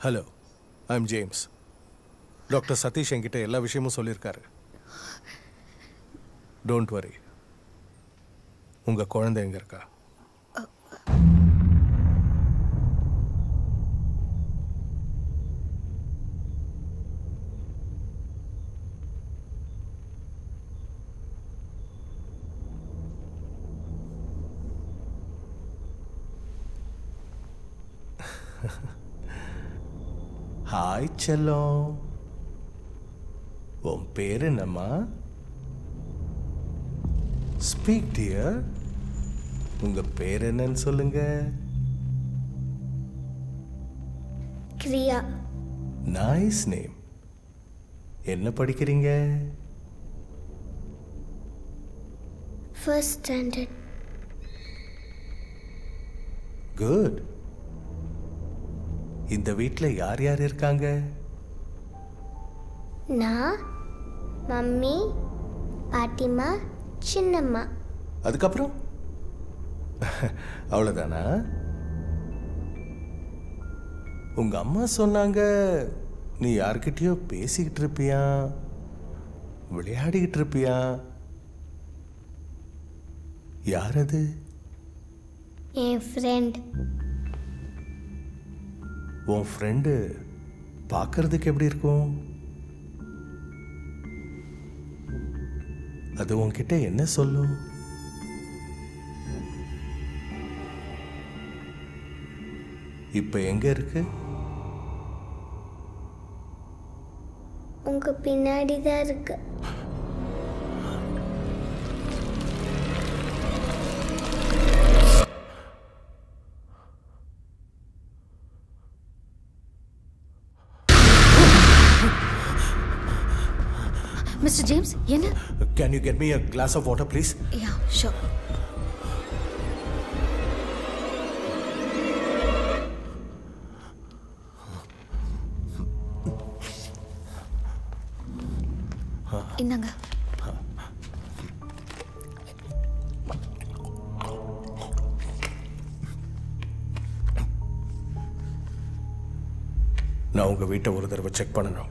Hello I am James doctor Satish என்கிட்ட எல்லா விஷயமும் சொல்லியிருக்காரு டோன்ட் வரி உங்க குழந்தை எங்க இருக்கா ஹாய் செல்லம் உன் பேர் என்னம்மா ஸ்பீக் டியர் உங்க பேர் என்னன்னு சொல்லுங்க கிரியா நைஸ் நேம் என்ன படிக்கிறீங்க ஃபர்ஸ்ட் ஸ்டாண்டர்ட் குட் இந்த வீட்டில் யார் யார் இருக்காங்க நான் மம்மி பாட்டிமா சின்னம்மா அதுக்கப்புறம் அவ்வளோதானா உங்க அம்மா சொன்னாங்க நீ யார்கிட்டயோ பேசிக்கிட்டு இருப்பியா விளையாடிக்கிட்டு இருப்பியா யார் அது என் ஃப்ரெண்ட் உன் ஃப்ரெண்டு பார்க்கறதுக்கு எப்படி இருக்கும் அது உன்கிட்ட என்ன சொல்லும் இப்ப எங்க இருக்கு உங்க பின்னாடி தான் இருக்கு மிஸ்டர் ஜேம்ஸ் என்ன can you get me a glass of water please yeah sure இந்தாங்க நான் உங்க வீட்டை ஒரு தடவை செக் பண்ணணும்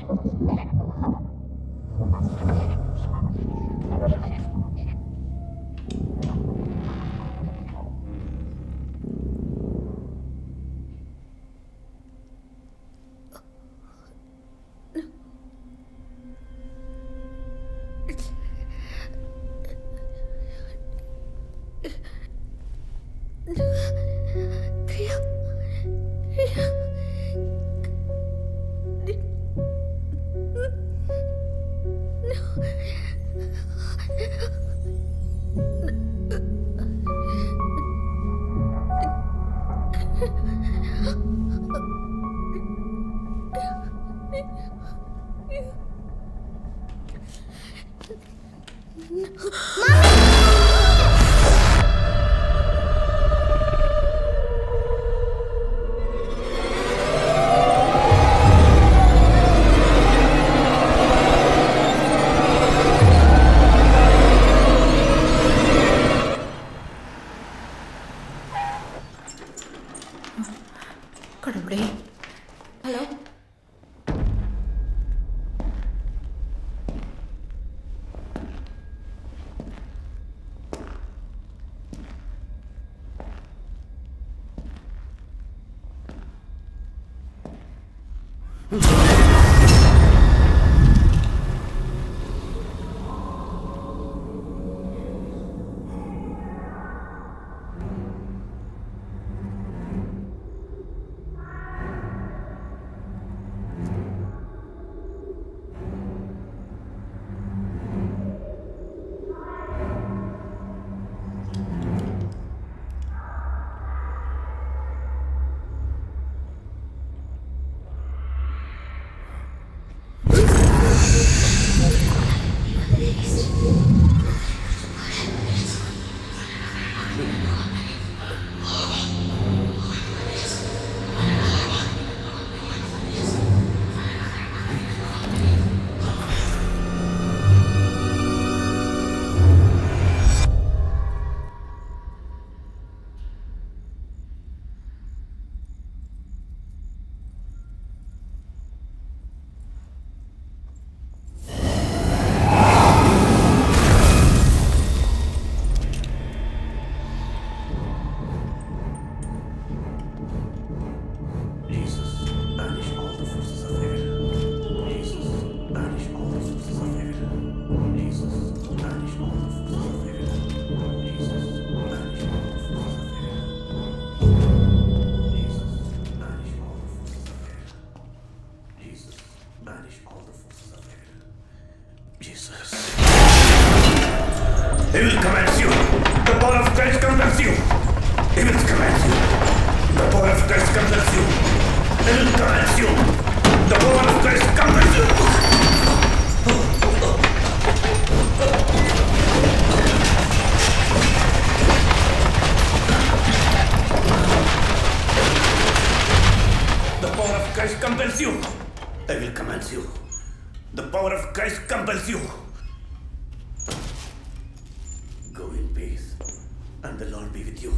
கடவுளே hello Jesus, banish all the forces of evil. Jesus, banish all the forces of evil. Jesus, banish all the forces of evil. Jesus, banish all the forces of evil. Jesus, banish all the forces of evil. Jesus, banish all the forces of evil. Jesus. Evil commands you. The power of Christ compels you. Evil commands you. The power of Christ compels you. Evil commands you. The power of Christ compels you. The power of Christ compels you. Evil commands you. The power of Christ compels you. Go in peace, and the Lord be with you.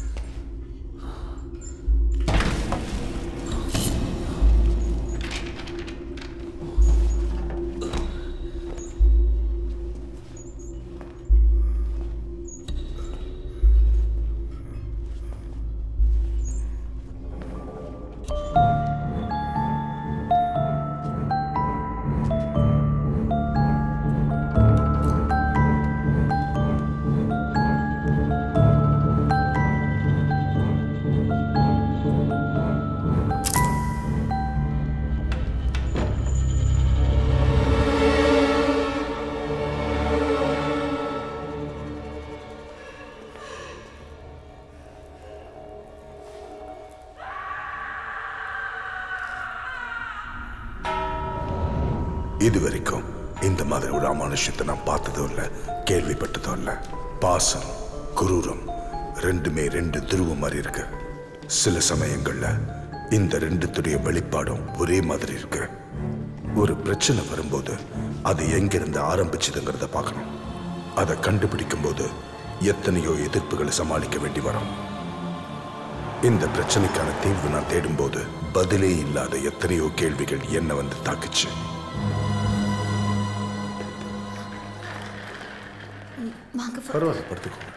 இது வரைக்கும் இந்த மாதிரி ஒரு அமானுஷ்யத்தை நான் பார்த்ததும் இல்லை கேள்விப்பட்டதும் இல்லை பாசம் குரூரம் ரெண்டுமே ரெண்டு துருவம் மாதிரி இருக்கு சில சமயங்கள்ல இந்த ரெண்டுத்துடைய வெளிப்பாடும் ஒரே மாதிரி இருக்கு ஒரு பிரச்சனை வரும்போது அது எங்கிருந்து ஆரம்பிச்சதுங்கிறத பார்க்கணும் அதை கண்டுபிடிக்கும் போது எத்தனையோ எதிர்ப்புகளை சமாளிக்க வேண்டி வரும் இந்த பிரச்சனைக்கான தீர்வு நான் தேடும்போது பதிலே இல்லாத எத்தனையோ கேள்விகள் என்ன வந்து தாக்குச்சு வாங்க ஃபாதர் பரவாயில்ல படுத்துக்கோங்க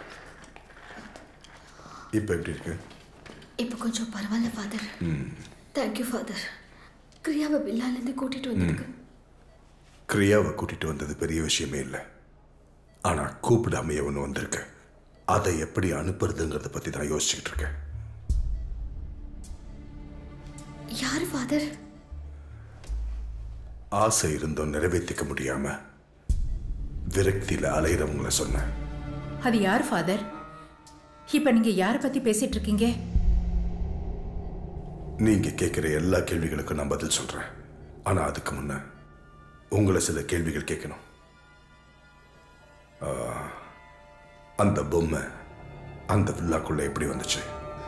இப்போ எப்படி இருக்கு இப்போ கொஞ்சம் பரவாயில்ல ஃபாதர் தேங்க்யூ ஃபாதர் கிரியாவை வில்லாலேருந்து கூட்டிட்டு வந்திருக்கு கிரியாவை கூட்டிட்டு வந்தது பெரிய விஷயமே இல்லை ஆனா கூப்பிடாமையே ஒன்று வந்திருக்கு அதை எப்படி அனுப்புறதுங்கிறத பத்தி தான் யோசிச்சுக்கிட்டு இருக்கேன் யார் ஃபாதர் ஆசை இருந்தும் நிறைவேற்றிக்க முடியாம விரக்தியில அலையிறவங்கள சொன்னேன் அது யார் ஃபாதர் இப்ப நீங்க யாரை பத்தி பேசிட்டு இருக்கீங்க நீங்க கேட்குற எல்லா கேள்விகளுக்கும் நான் பதில் சொல்றேன் ஆனா அதுக்கு முன்ன உங்களை சில கேள்விகள் கேட்கணும் ஆ, அந்த பொம்மை அந்த வில்லாக்குள்ள எப்படி வந்துச்சு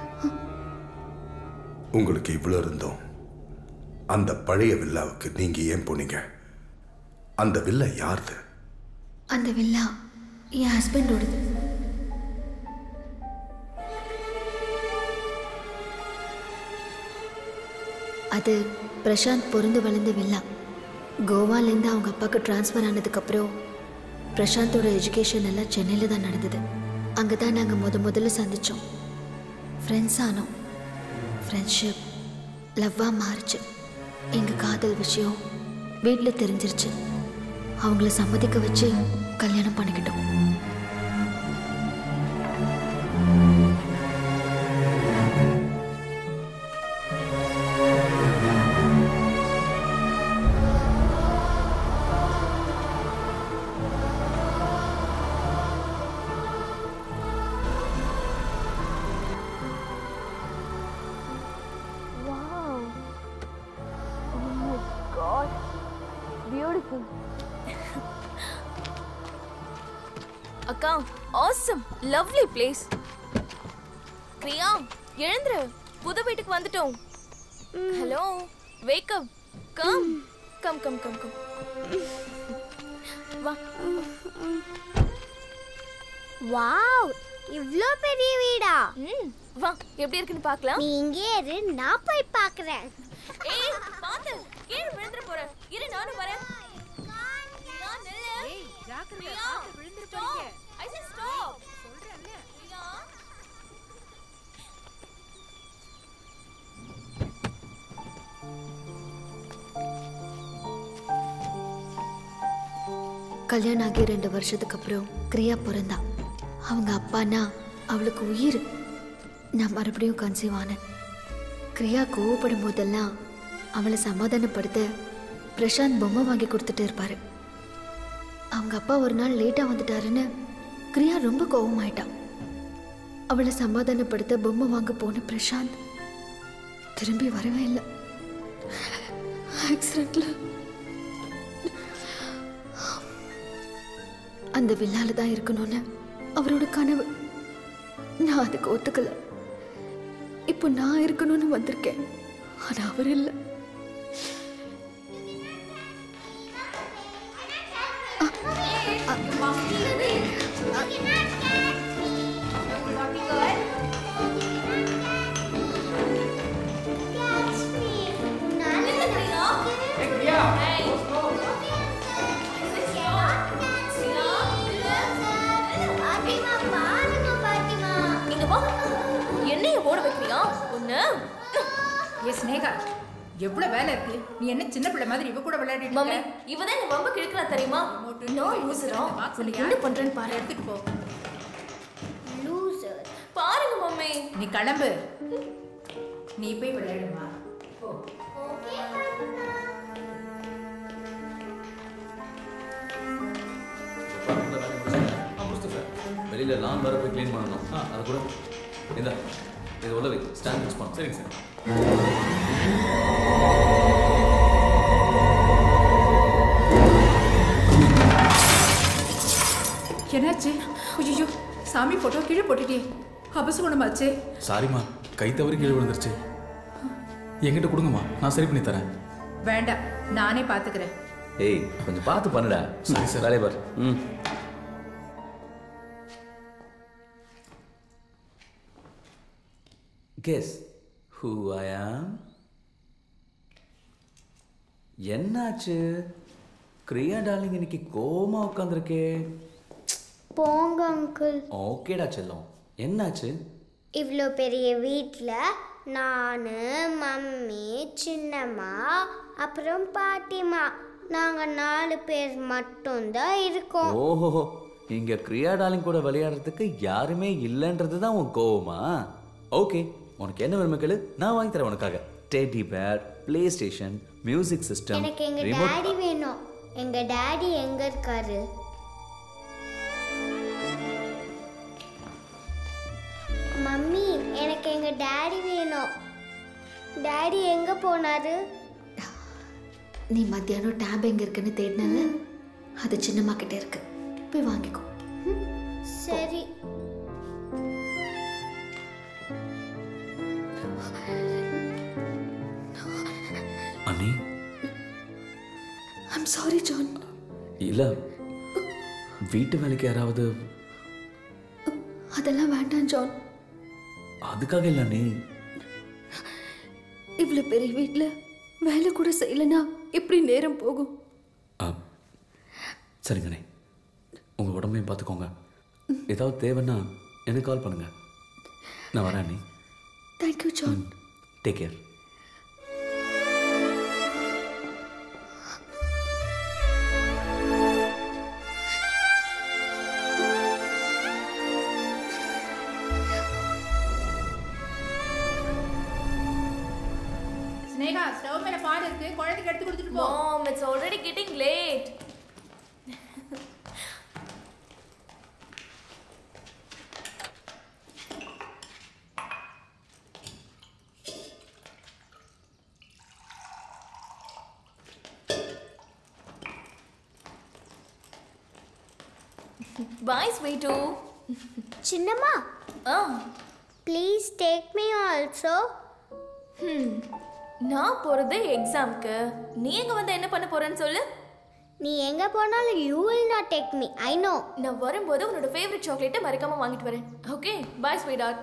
உங்களுக்கு இவ்வளோ இருந்தோம் அந்த பழைய வில்லாவுக்கு நீங்க ஏன் போனீங்க அந்த வில்லா யாருது அந்த வில்லா என் ஹஸ்பண்டோடது அது பிரசாந்த் பொருந்து வளர்ந்த வில்லா கோவாலேருந்து அவங்க அப்பாவுக்கு ட்ரான்ஸ்ஃபர் ஆனதுக்கப்புறம் பிரசாந்தோட எஜுகேஷன் எல்லாம் சென்னையில் தான் நடந்தது அங்கே தான் நாங்கள் முத முதல்ல சந்தித்தோம் ஃப்ரெண்ட்ஸ் ஆனோம் ஃப்ரெண்ட்ஷிப் லவ்வாக மாறுச்சு எங்கள் காதல் விஷயம் வீட்டில் தெரிஞ்சிருச்சு அவங்கள சம்மதிக்க வச்சு கல்யாணம் பண்ணிக்கிட்டோம் அக்கா ஆசம் லவ்லி பிளேஸ் பிரியா எழுந்துரு புது வீட்டுக்கு வந்துட்டோம் hello wake up come come come come come வா வாவ் இவ்ளோ பெரிய வீடா ம் வா எப்படி இருக்குன்னு பார்க்கலாம் நீ இங்கே இரு நான் போய் பார்க்கறேன் ஏய் பாத்து கீழே விழுந்துற போற இரு நானும் வரேன் பிரியா, நில்லு. Priya, stop. I said stop. Priya. கல்யாணம் ஆகி ரெண்டு வருஷத்துக்கு அப்புறம் கிரியா பிறந்தா அவங்க அப்பானா அவளுக்கு உயிர் நான் மறுபடியும் கன்சீவ் ஆனேன் கிரியா கோவப்படும் போதெல்லாம் அவளை சமாதானப்படுத்த பிரசாந்த் பொம்மை வாங்கி கொடுத்துட்டு இருப்பாரு அவங்க அப்பா ஒரு நாள் லேட்டாக வந்துட்டாருன்னு கிரியா ரொம்ப கோவமாயிட்டான் அவளை சமாதானப்படுத்த பொம்மை வாங்க போன பிரசாந்த் திரும்பி வரவே இல்லை ஆக்சிடென்ட்ல அந்த வில்லால தான் இருக்கணும்னு அவரோட கனவு நான் அதுக்கு ஒத்துக்கல இப்போ நான் இருக்கணும்னு வந்திருக்கேன் ஆனா அவர் இல்லை இங்க வா என்னைய ஓட வைக்கிறியா ஒண்ணு ஏ ஸ்னேகா எவ்வளவு வேலை இருக்கு நீ என்ன சின்ன பிள்ளை மாதிரி இவ கூட விளையாடிட்டு மம்மி இருக்க இவதான் என்ன ரொம்ப கிழக்கிறா தெரியுமா நான் யூசரா உனக்கு என்ன பண்றேன்னு பாரு எடுத்துட்டு போ லூசர் பாருங்க மம்மி நீ கிளம்பு நீ போய் விளையாடுமா போ வெளியில லான் வர போய் க்ளீன் பண்ணணும் அது கூட இந்த இது உள்ள வை ஸ்டாண்ட் யூஸ் பண்ணணும் சரிங்க சார் என்னாச்சு ஐயோ சாமி போட்டோ கீழே போட்டுட்டே அபசகுணமாச்சே சாரிம்மா கை தவறி கீழே விழுந்துருச்சு என்கிட்ட கொடுங்கம்மா நான் சரி பண்ணி தரேன் வேண்டாம் நானே பாத்துக்கிறேன் ஏய் கொஞ்சம் பார்த்து பண்ணுடா சரி, சார். வேலையை பாரு ம் கெஸ் ஹூ ஐ ஆம் என்னாச்சு கிரியா டார்லிங் இன்னைக்கு கோமா உட்காந்துருக்கே போங்க அங்கிள் ஓகேடா செல்லம் என்னாச்சு இவ்வளோ பெரிய வீட்டில் நான் மம்மி சின்னம்மா அப்புறம் பாட்டிமா நாங்கள் நாலு பேர் மட்டும்தான் இருக்கோம் ஓஹோ இங்க கிரியா டார்லிங் கூட விளையாடுறதுக்கு யாருமே இல்லைன்றது தான் உன் கோவமா ஓகே உனக்கு என்ன வேணுமே கேளு நான் வாங்கி தரேன் உனக்காக teddy bear play station music system எனக்கு எங்கள் ரிமோட் டாடி வேணும் எங்கள் டாடி எங்கே இருக்காரு மம்மி எனக்கு எங்கள் டாடி வேணும் டாடி எங்கே போனாரு நீ மத்தியானம் டேப் எங்கே இருக்குன்னு தேடினல அது சின்னம்மா கிட்ட இருக்கு போய் வாங்கிக்கோ சரி அண்ணி ஐம் சாரி ஜான் இல்ல வீட்டு வேலைக்கு யாராவது அதெல்லாம் வேண்டாம் ஜான் அதுக்காக இல்லை அண்ணி இவ்வளோ பெரிய வீட்டில் வேலை கூட செய்யலைன்னா எப்படி நேரம் போகும் ஆ, சரிங்கண்ணே உங்கள் உடம்பையும் பார்த்துக்கோங்க ஏதாவது தேவைன்னா எனக்கு கால் பண்ணுங்க நான் வரேன் அண்ணி thank you John take care Sneha stove மேல பால் இருக்கு குழந்தைக்கு எடுத்து கொடுத்துட்டு போ Mom, it's already getting late. Bye, sweetu. சின்னம்மா Ah, please take me also hmm. நான் போறது எக்ஸாம்க்கு நீ எங்க வந்து என்ன பண்ண போறேன்னு சொல்லு நீ எங்கே போனாலும் you will not take me I know நான் வரும்போது உன்னோட ஃபேவரட் சாக்லேட்டை மறக்காம வாங்கிட்டு வரேன் ஓகே பாய் ஸ்வீடார்ட்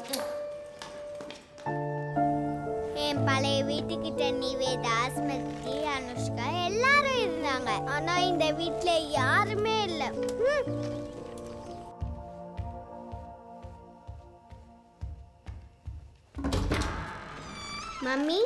என் பழைய வீட்டுக்கிட்ட நிவேதா ஸ்மிருதி அனுஷ்கா எல்லாரும் இருந்தாங்க ஆனா இந்த வீட்ல யாருமே இல்லை மம்மி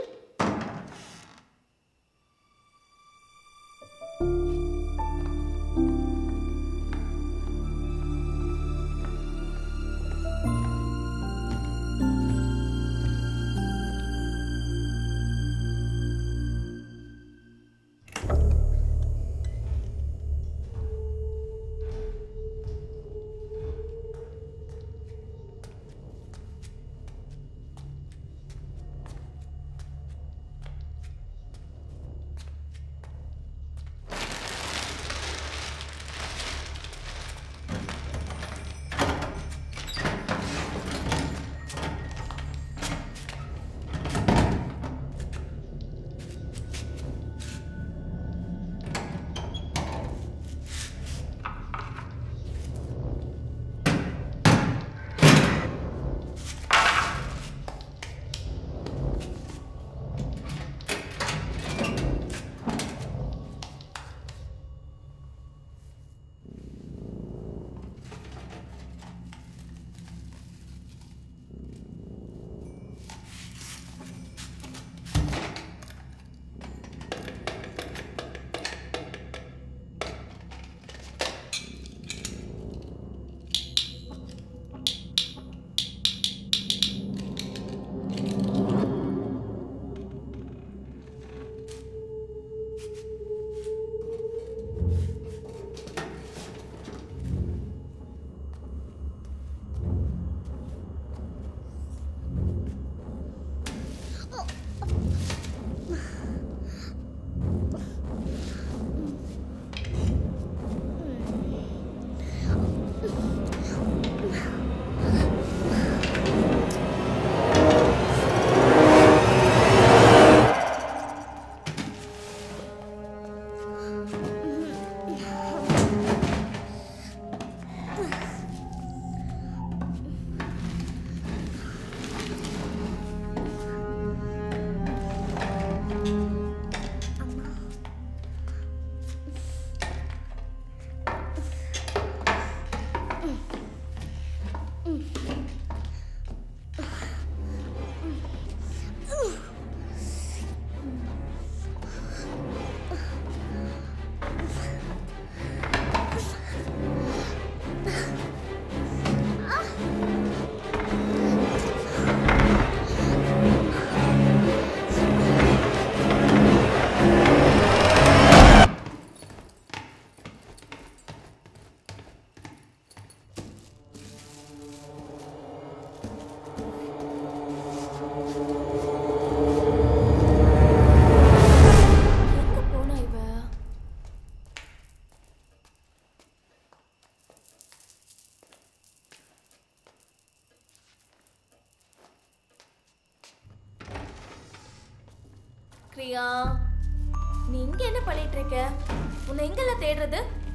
பிரியா நீ இங்க என்ன பண்ணிட்டு இருக்க உன்னை எங்கெல்லாம் தேடுறது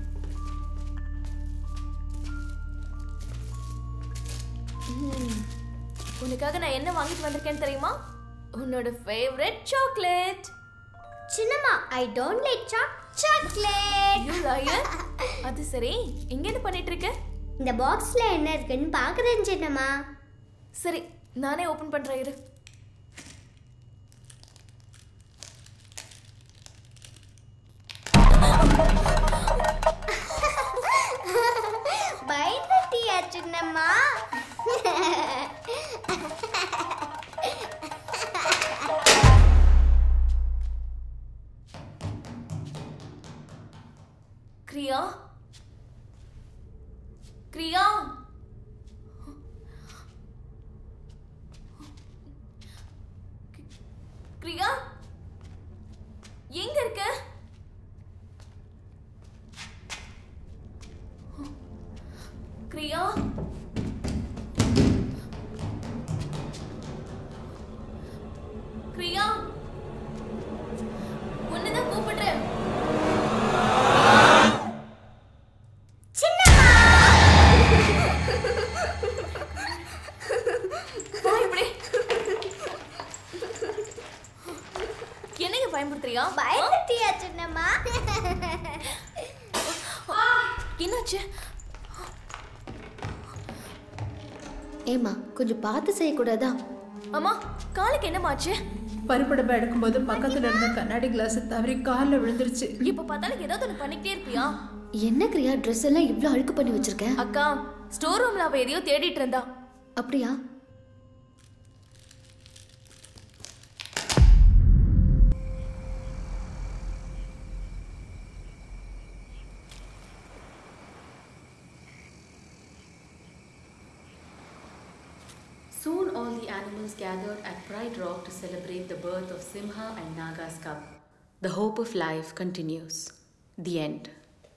ம், உனக்காக நான் என்ன வாங்கிட்டு வந்திருக்கேன்னு தெரியுமா உன்னோட ஃபேவரட் சாக்லேட் சின்னம்மா I don't like chocolate you liar அது சரி இங்க என்ன பண்ணிட்டு இருக்க இந்த பாக்ஸ்ல என்ன இருக்குன்னு பாக்குறேன் சின்னம்மா சரி நானே ஓபன் பண்றேன் இரு பயந்துட்டியா சின்னம்மா கிரியா கிரியா கிரியா எங்க இருக்க கிரியா கிரியா உன்னதான் கூப்பிடுறேன் வா இப்படி என்னங்க பயன்படுத்துறியா பயந்துட்டியா சின்னம்மா என்னாச்சு ஏமா கொஞ்சம் பார்த்து செய்யக்கூடாதா அம்மா காலுக்கு என்னமாச்சு பருப்பு டப்பா எடுக்கும்போது பக்கத்துல இருந்த கண்ணாடி கிளாஸ் தவறி காலில் விழுந்துருச்சு இப்ப பார்த்தாலும் ஏதாவது ஒன்று பண்ணிக்கிட்டே இருப்பியா என்ன கிரியா ட்ரெஸ் எல்லாம் இவ்வளோ அழுக்கு பண்ணி வச்சிருக்க அக்கா ஸ்டோர் ரூம்ல அவ எதையோ தேடிட்டு இருந்தா அப்படியா Soon all the animals gathered at Pride Rock to celebrate the birth of Simha and Naga's cub. The hope of life continues. The end.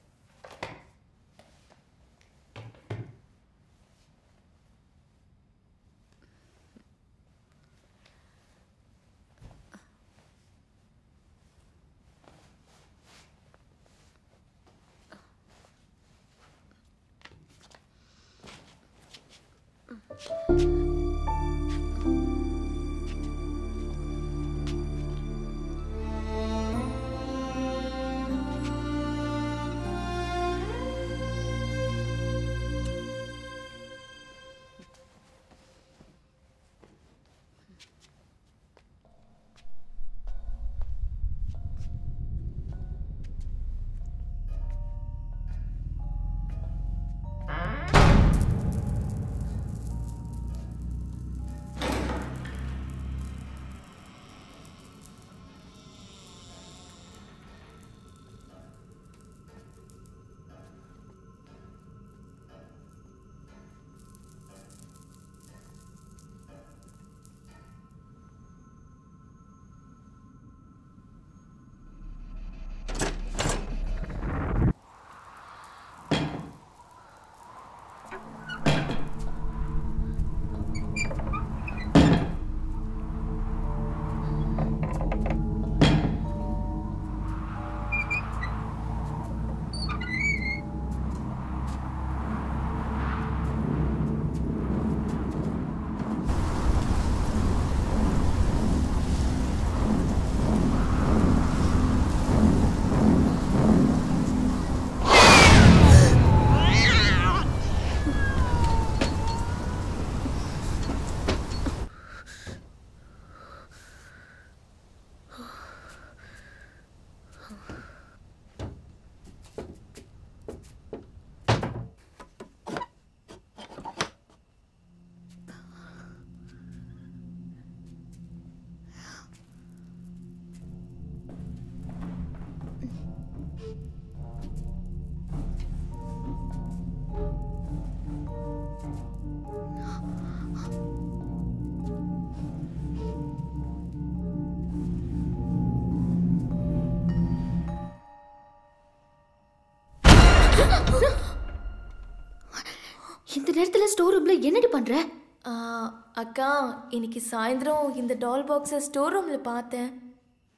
இந்த நேரத்துல ஸ்டோர் ரூம்ல என்னடி பண்ற ஆ, அக்கா இன்னைக்கு சாயந்தரம் இந்த டால் பாக்ஸை ஸ்டோர் ரூம்ல பார்த்தேன்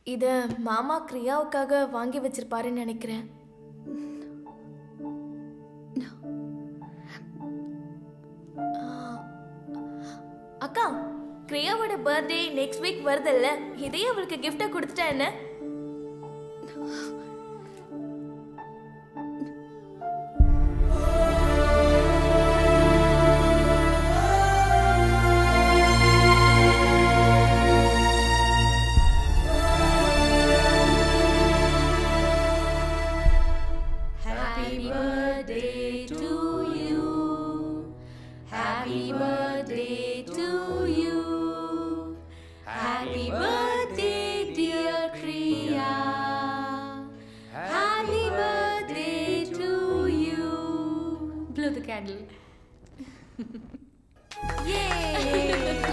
இத மாமா கிரியாவுக்காக வாங்கி வச்சிருப்பாருன்னு நினைக்கிறேன் ஆ, அக்கா கிரியாவோட பர்த்டே நெக்ஸ்ட் வீக் வருதுல்ல இதே அவளுக்கு gift-ஆ கொடுத்துட்டா என்ன Happy birthday to you. Happy birthday to you. Happy birthday, dear Kriya. Happy birthday to you. Blow the candle. Yay!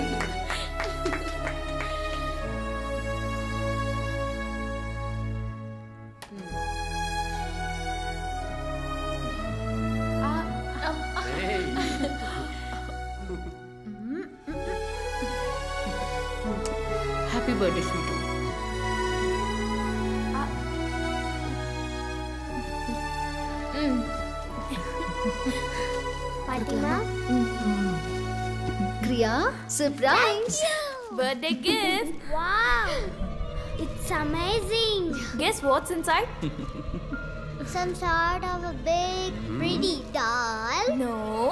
Happy birthday, sweetie. பாட்டிமா Kriya surprise birthday gift wow it's amazing guess what's inside some sort of a big pretty doll no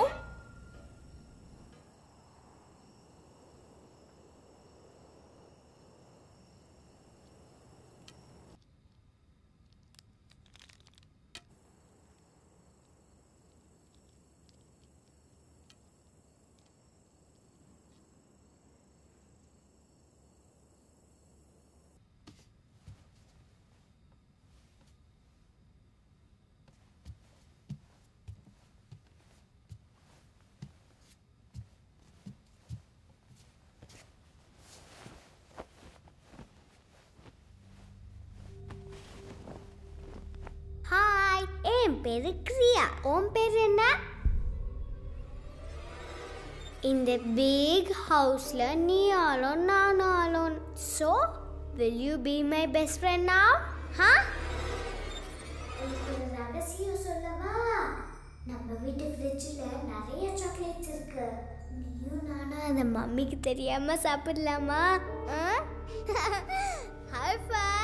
ஹாய் என் பேரு கிரியா உன் பேர் என்ன இந்த big ஹவுஸ்ல நீ ஆலோன் நானும் alone so will you be my best friend now ஹா ரகசியம் சொல்லவா நம்ம வீட்டு ஃப்ரிட்ஜில் நிறைய சாக்லேட்ஸ் இருக்கு நீயும் நானும் அந்த மம்மிக்கு தெரியாம சாப்பிடலாமா ஹாய் ஃபை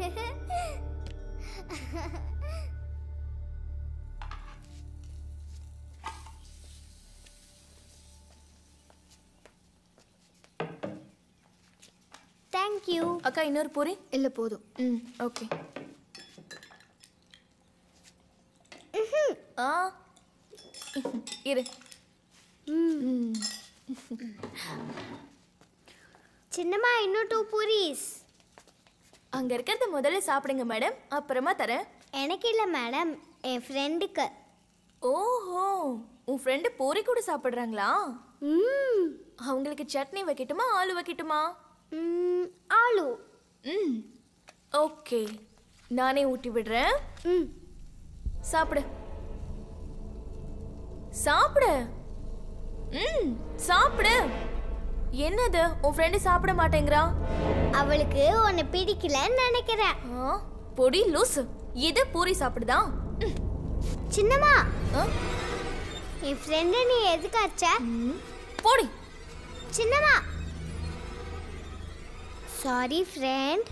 தேங்க்யூ அக்கா இன்னொரு பூரி இல்ல போதும் ம் ஓகே ஆ இரு சின்னம்மா இன்னும் டூ பூரிஸ் அங்க இருக்கிறத முதல்ல சாப்பிடுங்க மேடம் அப்புறமா தரேன் எனக்கு இல்லை மேடம் என் ஃப்ரெண்டுக்கு ஓஹோ உன் ஃப்ரெண்டு பூரி கூட சாப்பிடுறாங்களா ம் அவங்களுக்கு சட்னி வைக்கட்டுமா ஆலு வைக்கட்டுமா ம், ஆலு ம் ஓகே நானே ஊட்டி விடுறேன் ம் சாப்பிடு சாப்பிடு ம் சாப்பிடு என்னது உன் ஃப்ரெண்டு சாப்பிட மாட்டேங்கிறா அவளுக்கு உன்னை பிடிக்கலன்னு நினைக்கிறேன் ஆ, பொடி லூசு இது பூரி சாப்பிடுதா ம், சின்னம்மா ஆ, என் ஃப்ரெண்டை நீ எதுக்கு அச்ச ம், போடி சின்னம்மா சாரி ஃப்ரெண்ட்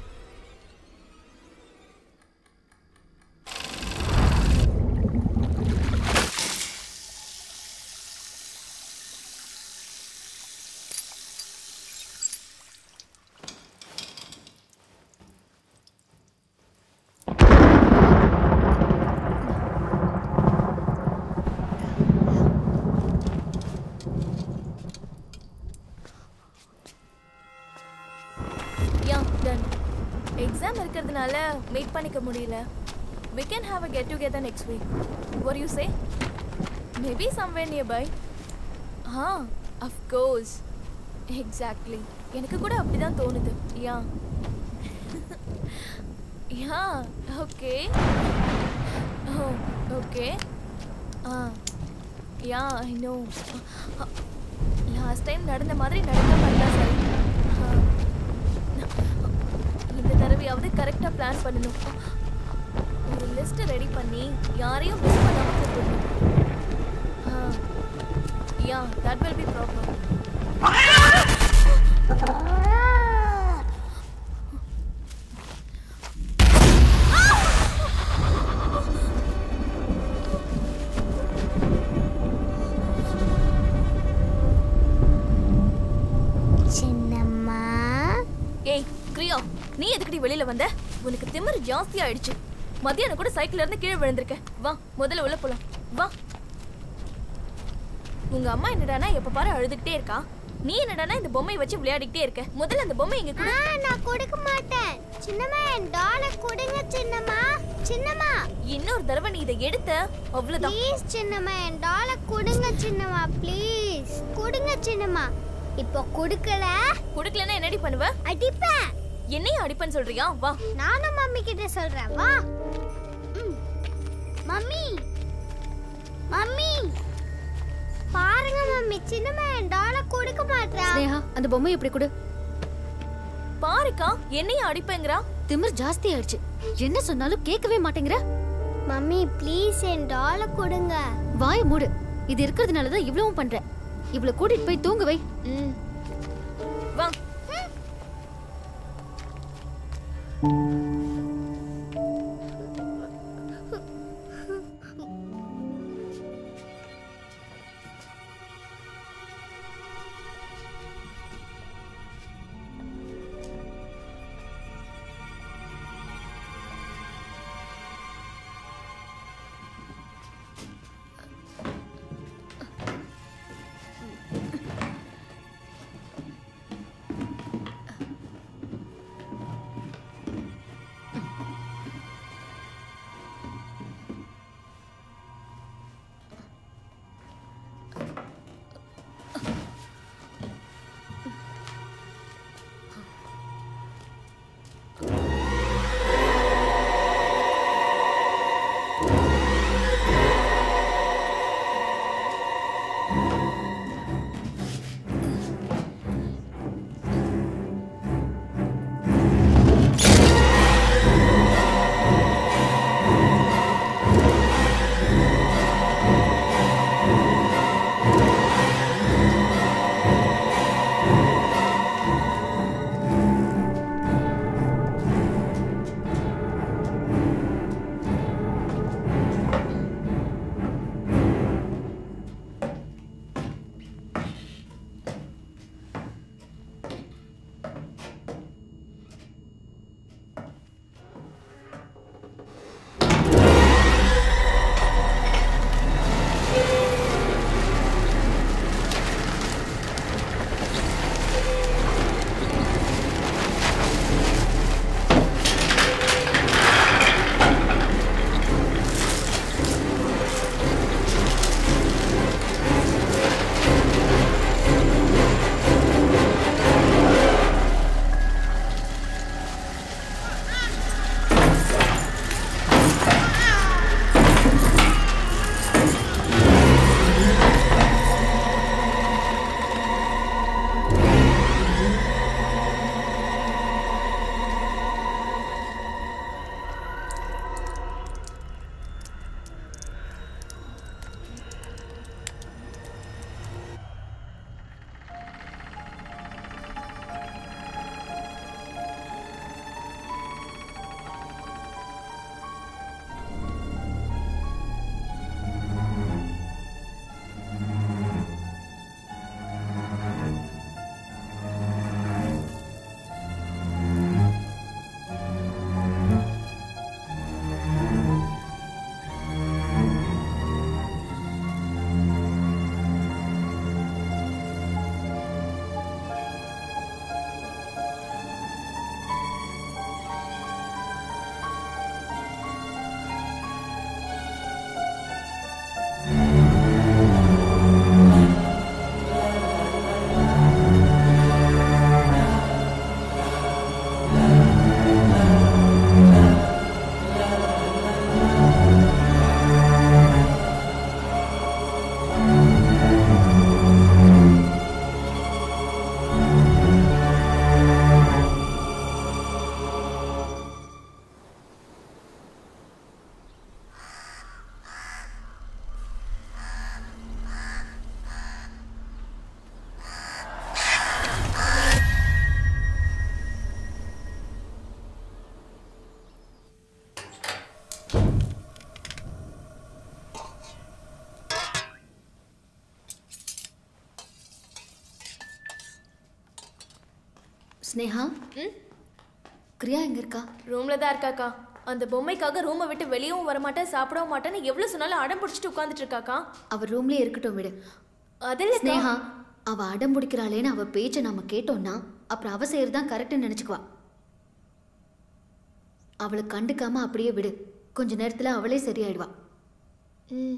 யா டன் எக்ஸாம் இருக்கிறதுனால மீட் பண்ணிக்க முடியல we can have a get together next week what do you say maybe somewhere nearby ah of course exactly எனக்கு கூட அப்படிதான் தோணுது yeah yeah okay oh okay ah yeah I know last time நடந்த மாதிரி நடந்த மாதிரி தான் சரி ஆ. இந்த தடவை எப்படியாவது கரெக்டா பிளான் பண்ணணும் ஒரு லிஸ்ட் ரெடி பண்ணி யாரையும் மிஸ் பண்ணாம கூப்பிடணும் yeah that will be problem சின்னம்மா ஏய் கிரியா நீ எதுக்குடி வெளியில வந்த உனக்கு திமிரு ஜாஸ்தி ஆயிடுச்சு மத்தியானம் கூட சைக்கிள்ல இருந்து கீழே விழுந்திருக்க வா முதல்ல உள்ள போலாம் வா உங்க அம்மா என்னடானா எப்ப பாரு அழுதுகிட்டே இருக்கா நீ என்னடானா இந்த பொம்மையை வச்சு விளையாடிக்கிட்டே இருக்க முதல்ல அந்த பொம்மை இங்க கொடு ஆ, நான் கொடுக்க மாட்டேன் சின்னம்மா என் டாலை கொடுங்க சின்னம்மா சின்னம்மா இன்னொரு தடவை நீ இதை எடுத்த அவ்வளவுதான் ப்ளீஸ் சின்னம்மா என் டாலை கொடுங்க சின்னம்மா ப்ளீஸ் கொடுங்க சின்னம்மா இப்போ கொடுக்கல குடுக்கலன்னா என்னடி பண்ணுவ அடிப்பேன் என்னையும் அடிப்பேன்னு சொல்றியா வா நானும் மம்மி கிட்ட சொல்றேன் வா ம். மம்மி மம்மி பாருங்க மம்மி சின்னம்மா என் டாலை கொடுக்க மாட்டா ஸ்னேகா அந்த பொம்மை எப்படி கொடு பாருக்கா என்னையும் அடிப்பேங்கிறா திமிர் ஜாஸ்தி ஆயிடுச்சு என்ன சொன்னாலும் கேட்கவே மாட்டேங்கிற மம்மி ப்ளீஸ் என் டாலை கொடுங்க வாய மூடு இது இருக்கிறதுனால தான் இவ்வளவும் பண்ற இவ்வளவு கூட்டிட்டு போய் தூங்க வை ம் வா ஸ்னேகா கிரியா எங்க இருக்கா ரூம்ல தான் இருக்காக்கா அந்த பொம்மைக்காக ரூமை விட்டு வெளியவும் வரமாட்டேன் சாப்பிடவும் மாட்டேன்னு எவ்வளவு சொன்னாலும் அடம் பிடிச்சிட்டு உட்காந்துட்டு இருக்காக்கா அவ ரூம்லயே இருக்கட்டும் விடு அதில் ஸ்னேகா அவ அடம் பிடிக்கிறாளேன்னு அவ பேச்சை நாம கேட்டோம்னா அப்புறம் அவ செய்யறதுதான் கரெக்ட்னு நினைச்சுக்குவா அவளை கண்டுக்காம அப்படியே விடு கொஞ்ச நேரத்துல அவளே சரியாயிடுவா ம்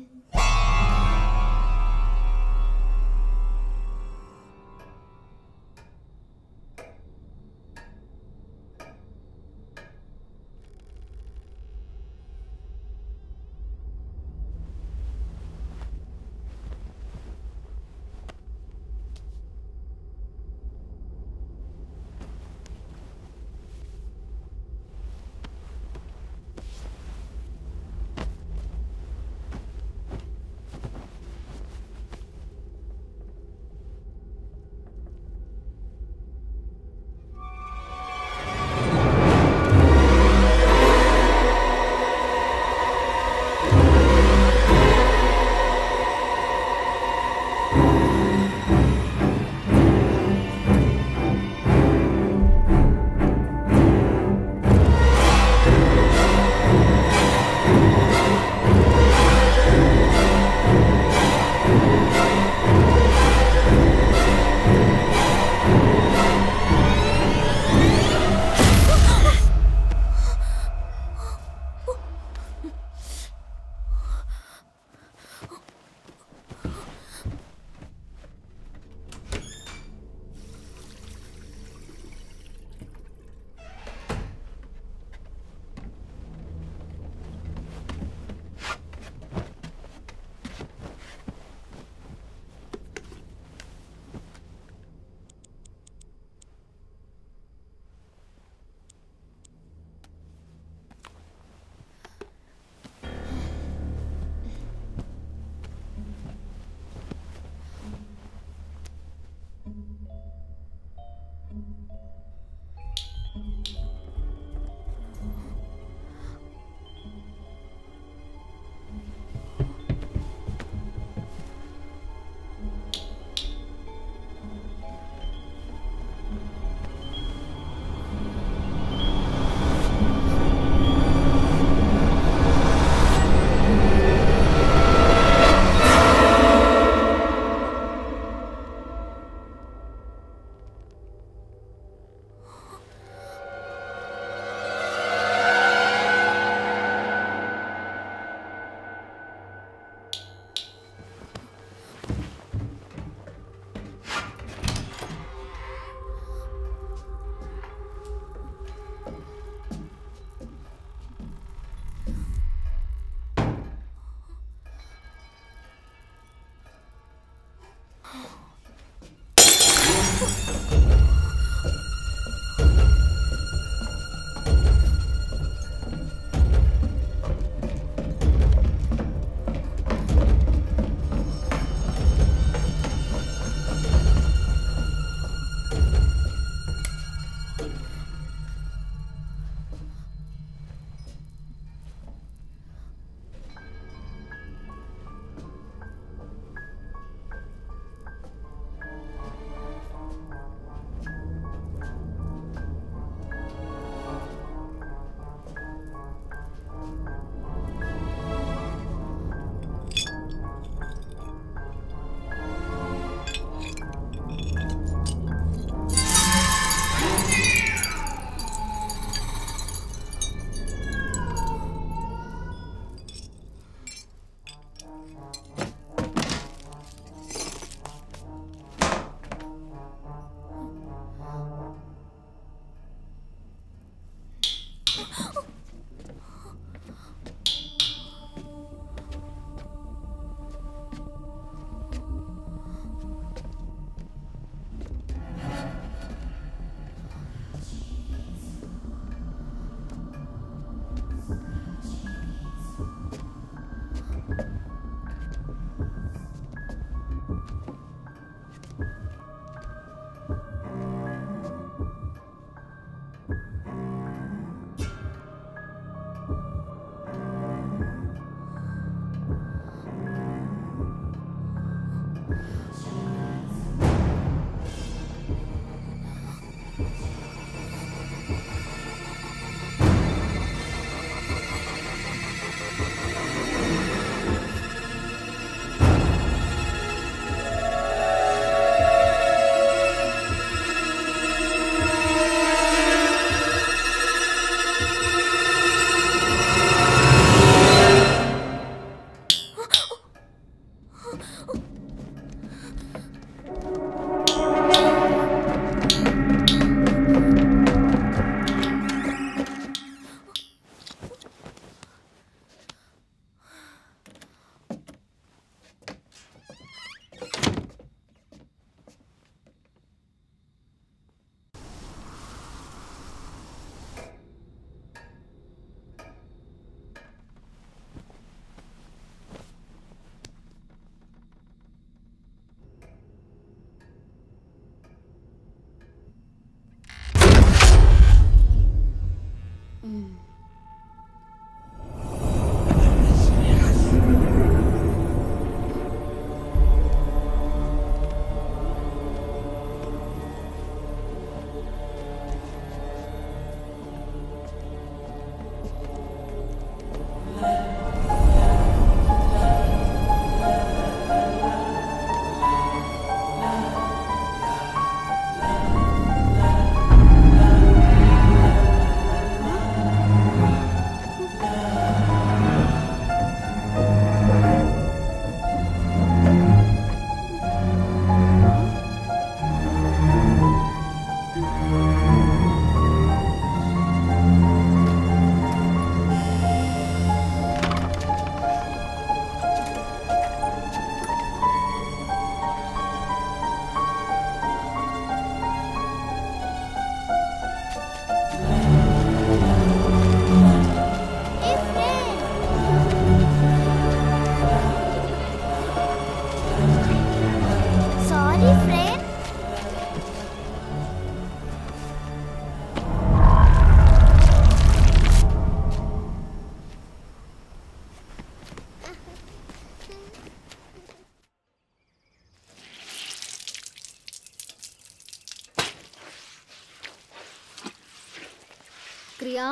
கிரியா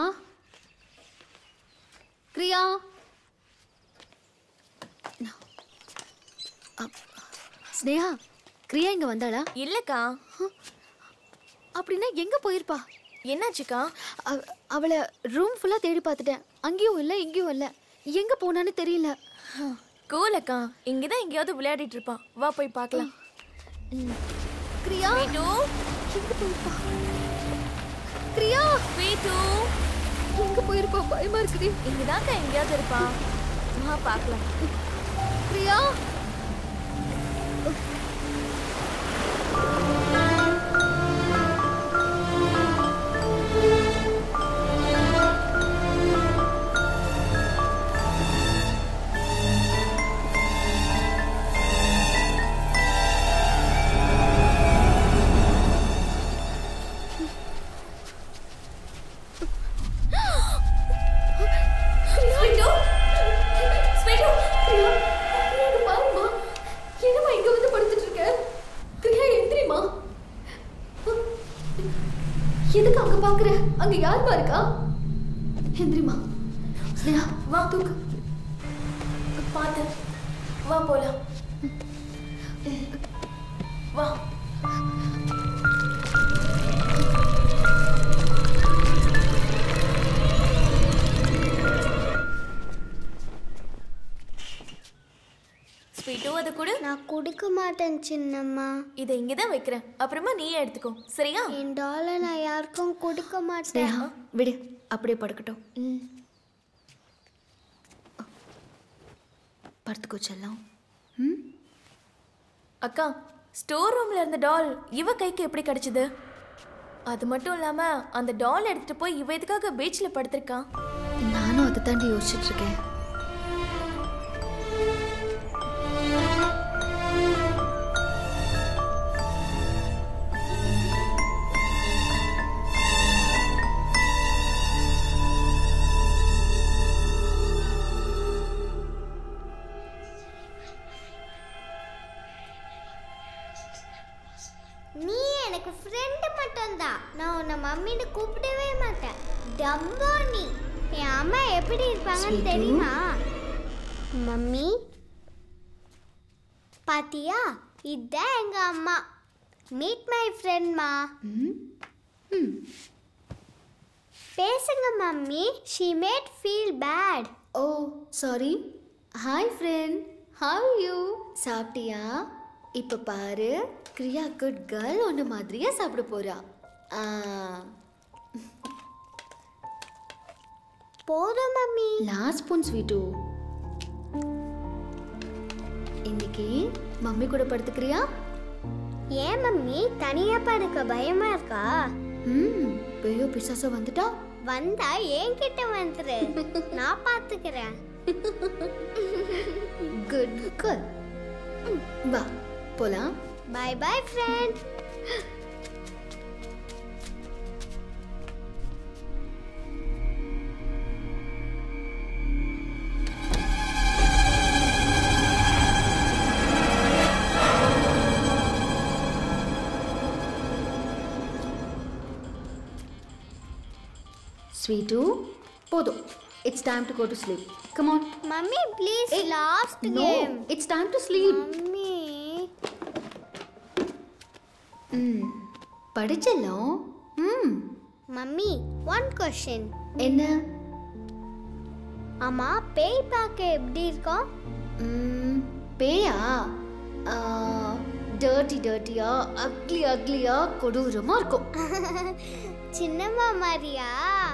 கிரியா அப்- ஸ்னேகா கிரியா இங்க வந்தாளா இல்லக்கா அப்படின்னா எங்க போயிருப்பா என்னாச்சுக்கா அவ- அவளை ரூம் ஃபுல்லா தேடி பார்த்துட்டேன் அங்கேயும் இல்லை இங்கேயும் இல்லை எங்க போனான்னு தெரியல கூலக்கா இங்கதான் எங்கேயாவது விளையாடிட்டு இருப்பான் வா போய் பார்க்கலாம் கிரியா வீட்டு எங்க போயிருப்பா கிரியா வீட்டு எங்க போயிருப்பா பயமா இருக்குடி இங்கதான்க்கா எங்கேயாவது இருப்பான் வா பார்க்கலாம் பிரியா ஸ்வீட்டு ஸ்வீட்டு பாருமா என்னம்மா இங்க வந்து படுத்துட்டு இருக்க பிரியா எந்திரிமா எதுக்கு அங்க பாக்குற அங்க யாருமா இருக்கா எந்திரிமா ஸ்னேகா வா தூக்கு பார்த்து வா போலாம் வா ஸ்வீட்டு அதை கொடு நான் கொடுக்க மாட்டேன் சின்னம்மா இதை இங்கே தான் வைக்கிறேன் அப்புறமா நீயே எடுத்துக்கோ சரியா என் டாலை நான் யாருக்கும் கொடுக்க மாட்டேன் ஸ்னேகா விடு அப்படியே படுக்கட்டும் படுத்துக்கோ செல்லம் ம் அக்கா ஸ்டோர் ரூம்ல இருந்த டால் இவ கைக்கு எப்படி கிடைச்சது அது மட்டும் இல்லாம அந்த டால் எடுத்துட்டு போய் இவ எதுக்காக பீச்ல படுத்திருக்கா நானும் அதை தாண்டி யோசிச்சுட்டு இருக்கேன் நீ எனக்கு ஃப்ரெண்டு மட்டும்தான் நான் உன்னை மம்மின்னு கூப்பிடவே மாட்டேன் டம்போ நீ என் அம்மா எப்படி இருப்பாங்கன்னு ஸ்வீட்டு. தெரியுமா மம்மி பாத்தியா இதுதான் எங்க அம்மா மீட் மை ஃப்ரெண்ட்மா பேசுங்க mummy she mad feel bad oh sorry hi friend how you சாப்பிட்டியா இப்போ பாரு கிரியா குட் கேர்ள் ஒன்று மாதிரியே சாப்பிட போறா ஆ, போதும் மம்மி லாஸ்ட் ஸ்பூன் ஸ்வீட்டு இன்னைக்கு மம்மி கூட படுத்துக்கிறியா ஏன் மம்மி தனியா படுக்க பயமா இருக்கா ம் பெரிய பிசாசா வந்துட்டா வந்தா என்கிட்ட வந்துரு நான் பாத்துக்கிறேன் குட் கேர்ள் வா போலாம் பை பை ஃப்ரெண்ட் ஸ்வீட்டு போதும் it's time to go to sleep come on mummy please last no game it's time to sleep mummy ம் படிச்செல்லாம் ம் மம்மி ஒன் கொஸ்டின் என்ன ஆமா பேய் பார்க்க எப்படி இருக்கும் ம், பேயா டர்ட்டி டர்ட்டியா அக்லி அக்லியா கொடூரமா இருக்கும் சின்னம்மா மாதிரியா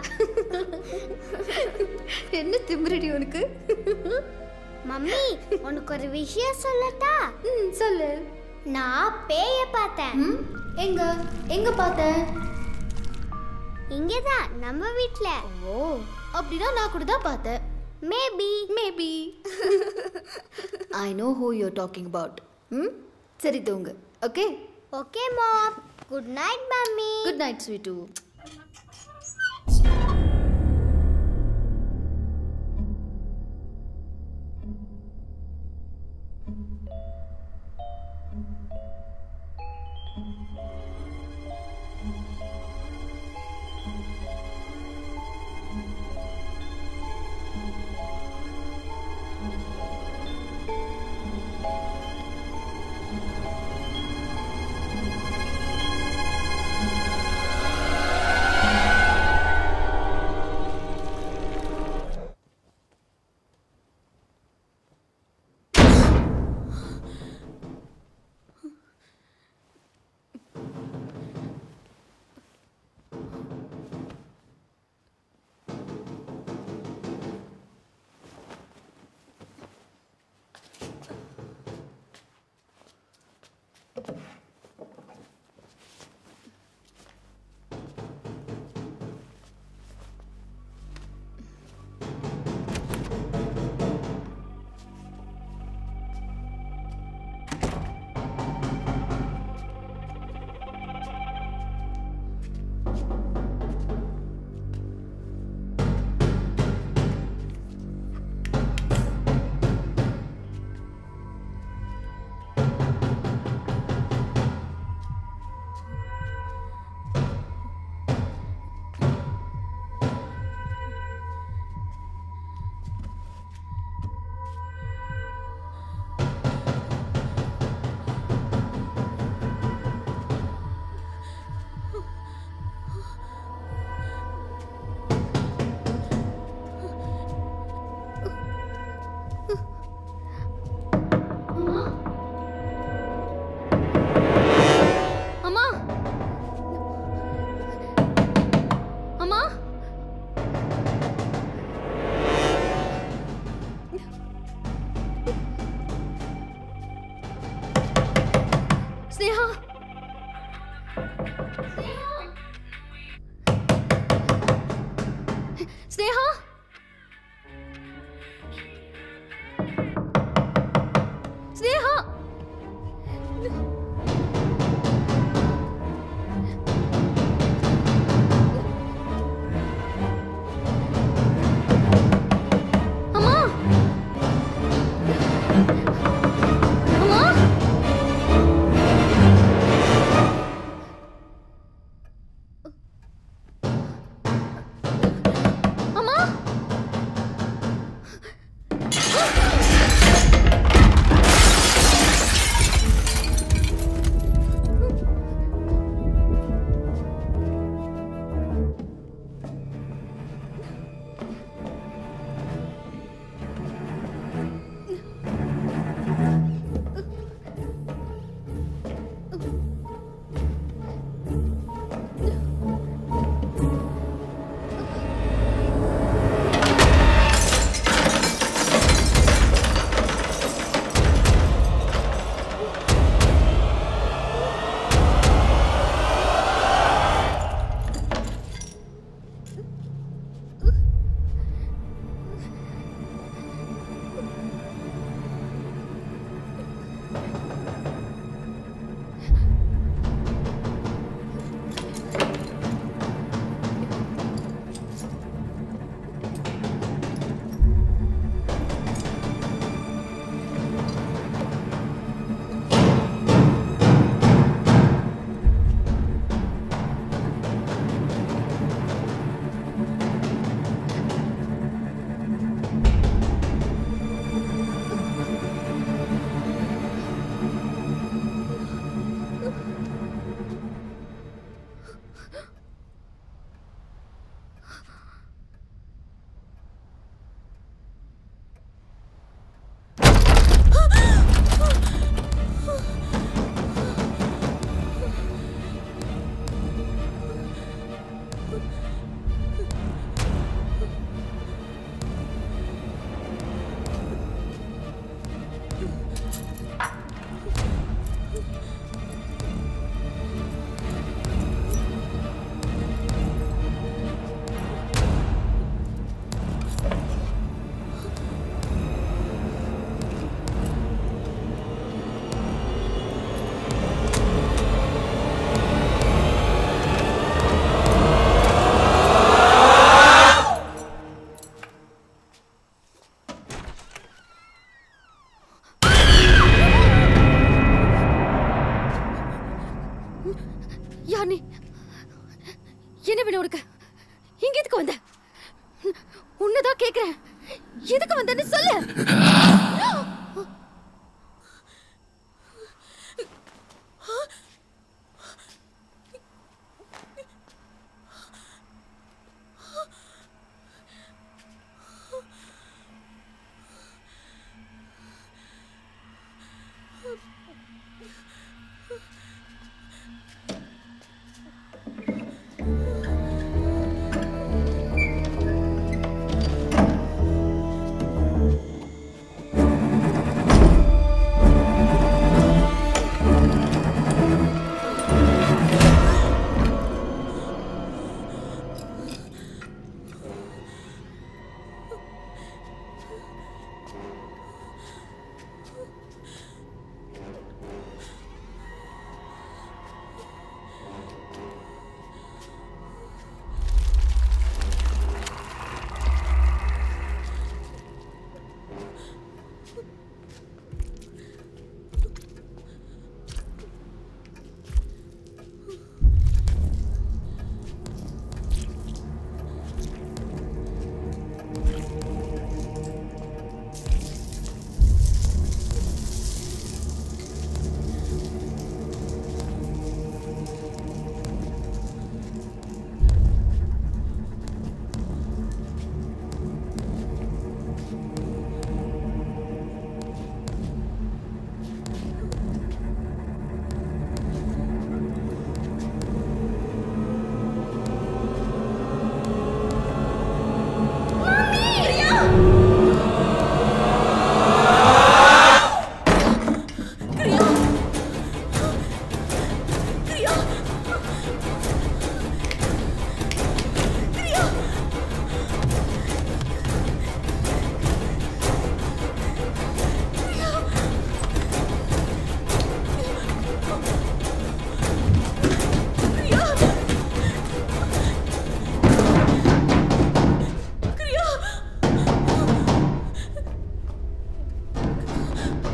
என்ன திமிரடி உனக்கு மம்மி உனக்கு ஒரு விஷயம் சொல்லட்டா ம் சொல்லு நான் பேய பார்த்தேன் ம் எங்க எங்க பார்த்த இங்கதான் நம்ம வீட்ல ஓ அப்படின்னா நான் கூட தான் பார்த்தேன் maybe maybe I know who you talking about ம் சரி தூங்கு okay okay mom good night mummy good night sweetu Sneha Sneha Sneha அம்மா அம்மா அம்மா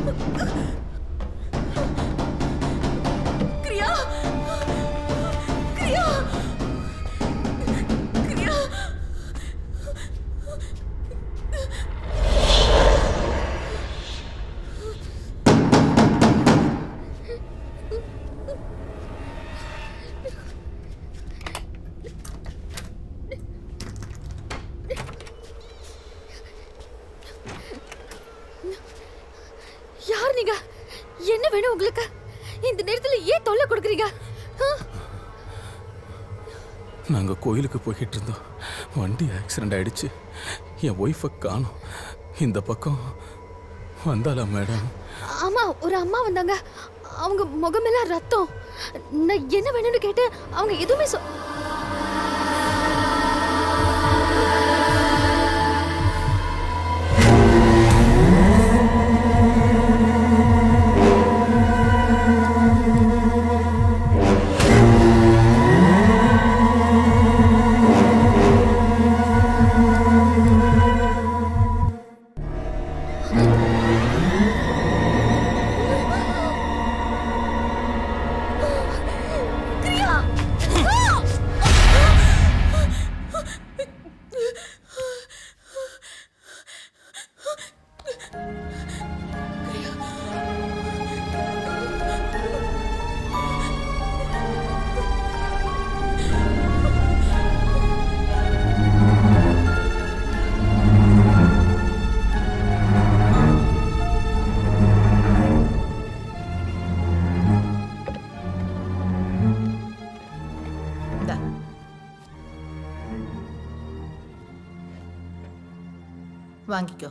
கிரியா கிரியா கிரியா யார் நீங்க என்ன வேணும் உங்களுக்கு இந்த நேரத்துல ஏன் தொல்லை கொடுக்குறீங்க ஆ? நாங்கள் கோயிலுக்கு போய்கிட்டு இருந்தோம் வண்டி ஆக்சிடெண்ட் ஆயிடுச்சு என் ஒய்ஃபை காணோம் இந்த பக்கம் வந்தாளா மேடம் ஆமா ஒரு அம்மா வந்தாங்க அவங்க முகமெல்லாம் ரத்தம் நான் என்ன வேணும்னு கேட்டு அவங்க எதுவுமே சொ கிரியா இந்தா. வாங்கிக்கோ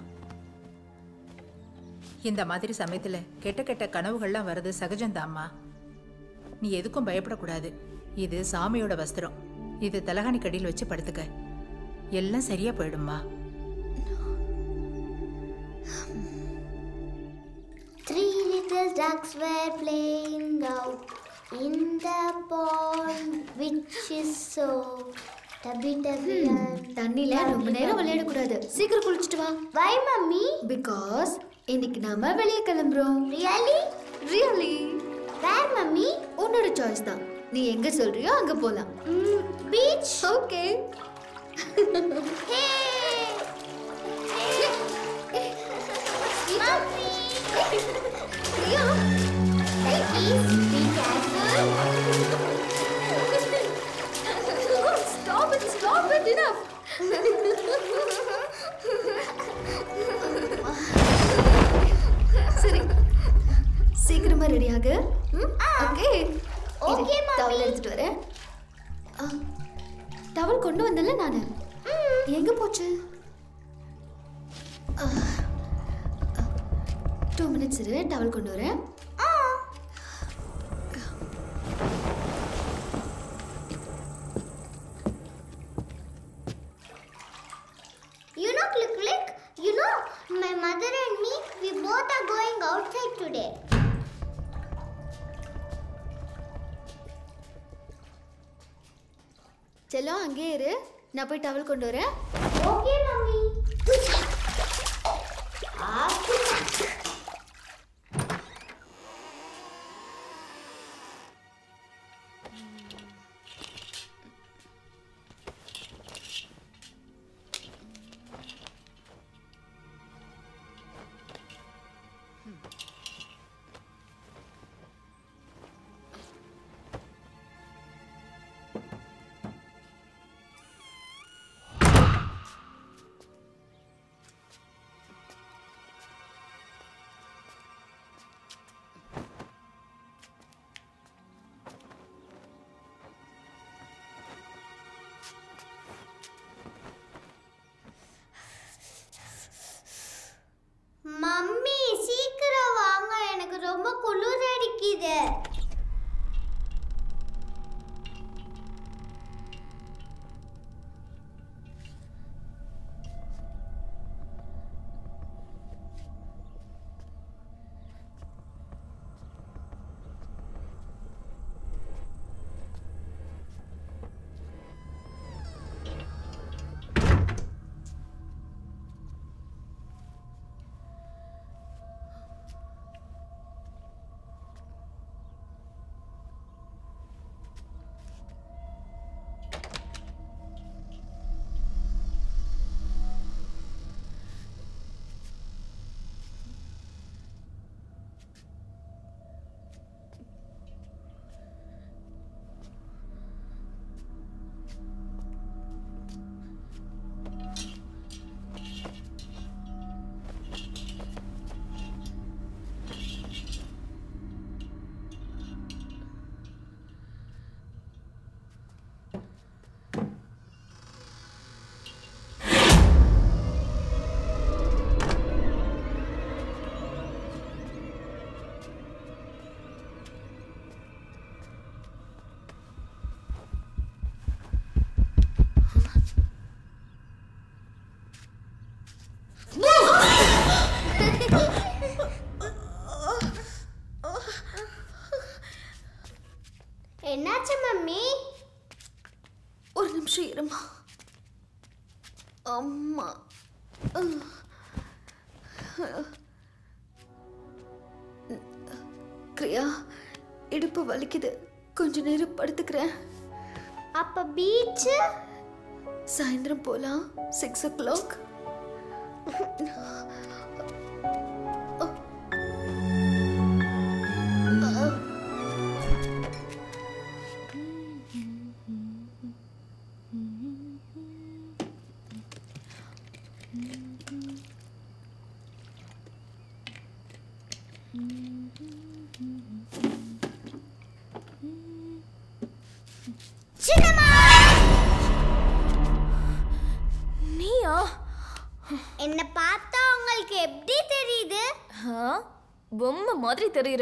இந்த மாதிரி சமயத்துல கெட்ட கெட்ட கனவுகள்லாம் வர்றது சகஜம்தாம்மா நீ எதுக்கும் பயப்படக்கூடாது இது சாமியோட வஸ்திரம் இது தலகாணி கடியில் வச்சு படுத்துக்க எல்லாம் சரியா போயிடும்மா Three little ducks were playing out in the pond, which is so tubby tubby. தண்ணில ரொம்ப நேரம் விளையாடக்கூடாது சீக்கிரம் குளிச்சுட்டு வா Why, mummy? பிகாஸ் இன்னைக்கு நாம வெளியே கிளம்புறோம் Really? Really Where, mummy? உன்னோட சாய்ஸ் தான் நீ எங்க சொல்றியோ அங்க போலாம் Mm, beach? Okay Hey! Mummy! Priya Hey, please, be careful. Stop it stop it enough சரி சீக்கிரமா ரெடி ஆகு ஓகே Okay, mommy. டவல் எடுத்துட்டு வரேன் டவல் கொண்டு வந்தல நானு எங்க போச்சு டூ மினிட்ஸ் இரு டவல் கொண்டு வரேன் You know, Click Click, you know, my mother and me, we both are going outside today. செல்லம் அங்கேயே இரு நான் போய் டவல் கொண்டு வரேன் Okay, mummy. மம்மி சீக்கிரம் வாங்க எனக்கு ரொம்ப குளிர் அடிக்குது கிரியா இடுப்பு வலிக்குது கொஞ்ச நேரம் படுத்துக்கிறேன் அப்ப பீச் சாயந்தரம் போலாம் சிக்ஸ் ஓ கிளாக் நீயா என்ன பார்த்தா உங்களுக்கு எப்படி தெரியுது ஆ, பொம்மை மாதிரி தெரியுற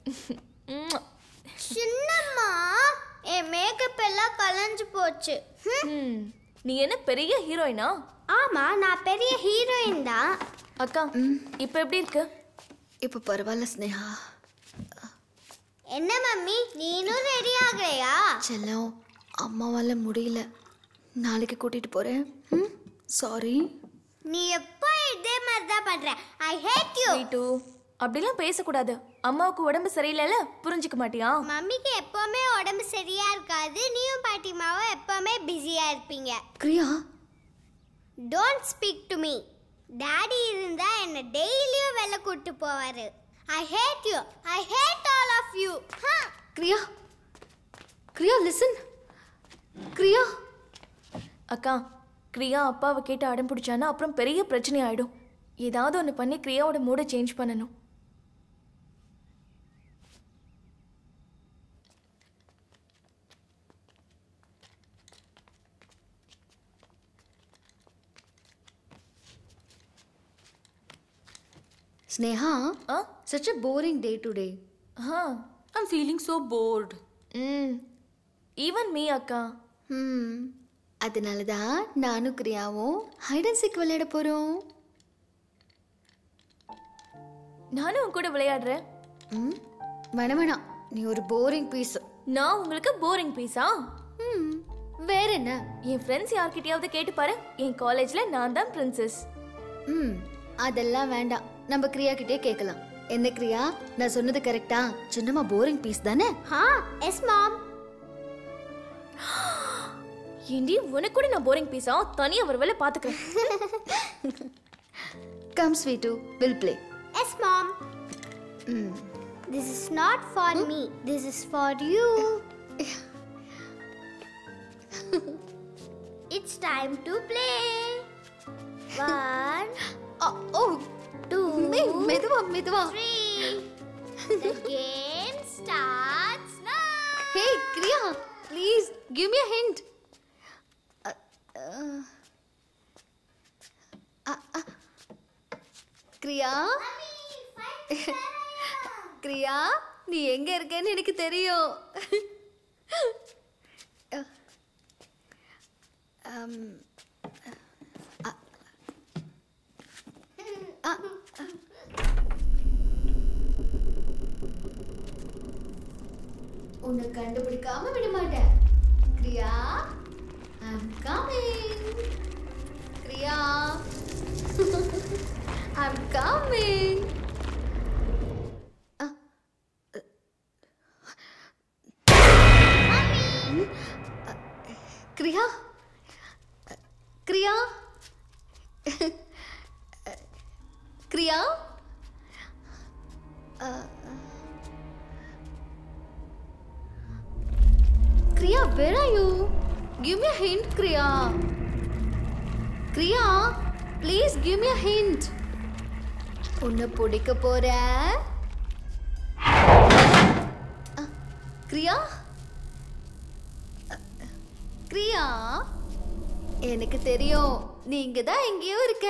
சின்னம்மா என் மேக்கப் எல்லாம் கலைஞ்சு போச்சு ஹம். ம், நீ என்ன பெரிய ஹீரோயினா ஆமா நான் பெரிய ஹீரோயின் தான் அக்கா இப்போ எப்படி இருக்கு இப்போ பரவாயில்ல ஸ்னேகா என்ன மம்மி நீனும் ரெடி ஆகலையா செல்லம் அம்மாவால முடியல நாளைக்கு கூட்டிட்டு போறேன் ம் சாரி நீ எப்போ இதே மாதிரி தான் பண்ற ஐ ஹேட் யூ வீட்டு அப்படிலாம் பேசக்கூடாது அம்மாவுக்கு உடம்பு சரியில்லைல்ல புரிஞ்சுக்க மாட்டியா மம்மிக்கு எப்பவுமே உடம்பு சரியா இருக்காது நீயும் பாட்டிமாவும் எப்பவுமே பிஸியா இருப்பீங்க Kriya don't speak to me daddy இருந்தா என்ன டெய்லியும் வெளில கூட்டு போவாரு I hate you I hate all of you Kriya Kriya listen Kriya அக்கா கிரியா அப்பாவை கேட்டு அடம் பிடிச்சானா அப்புறம் பெரிய பிரச்சனை ஆயிடும் ஏதாவது ஒன்று பண்ணி கிரியாவோட மூடை சேஞ்ச் பண்ணணும் ஸ்னேகா ஆ such a boring day today ஆ I'm feeling so bored. ம் ஈவன் மீ அக்கா ம் அதனால தான் நானும் கிரியாவும் ஹைட் அண்ட் சீக் விளையாட போறோம் நானும் உன் கூட விளையாடுறேன் ம் வேணாம் வேணாம் நீ ஒரு போரிங் பீஸ் நான் உங்களுக்கு போரிங் பீஸா ம் வேற என்ன என் ஃப்ரெண்ட்ஸ் யார்கிட்டயாவது கேட்டு பாரு என் காலேஜ்ல நான் தான் பிரின்சஸ் ம் அதெல்லாம் வேண்டாம் நம்ம கிரியா கிட்டே கேட்கலாம் என்ன கிரியா நான் சொன்னது கரெக்டா சின்னமா போரிங் பீஸ் தானே ஹா எஸ் மாம் ஏண்டி உனக்கு கூட நான் போரிங் பீஸா தனியா ஒரு வேலை பாத்துக்கிறேன் come sweet will play yes mom hmm this is not for me this is for you it's time to play one oh two மெதுவா மெதுவா three The game starts now. Hey Kriya please give me a hint Kriya Kriya நீ எங்க இருக்கேன்னு எனக்கு தெரியும் அம், அ- அ- உன்னை கண்டுபிடிக்காம விட மாட்டேன் Kriya I'm coming Kriya I'm coming Kriya Kriya Kriya Kriya, where are you? Give me a hint, Kriya. Kriya, please give me a hint. உன்னை பிடிக்க போற கிரியா கிரியா எனக்கு தெரியும் நீ இங்க தான் எங்கேயோ இருக்க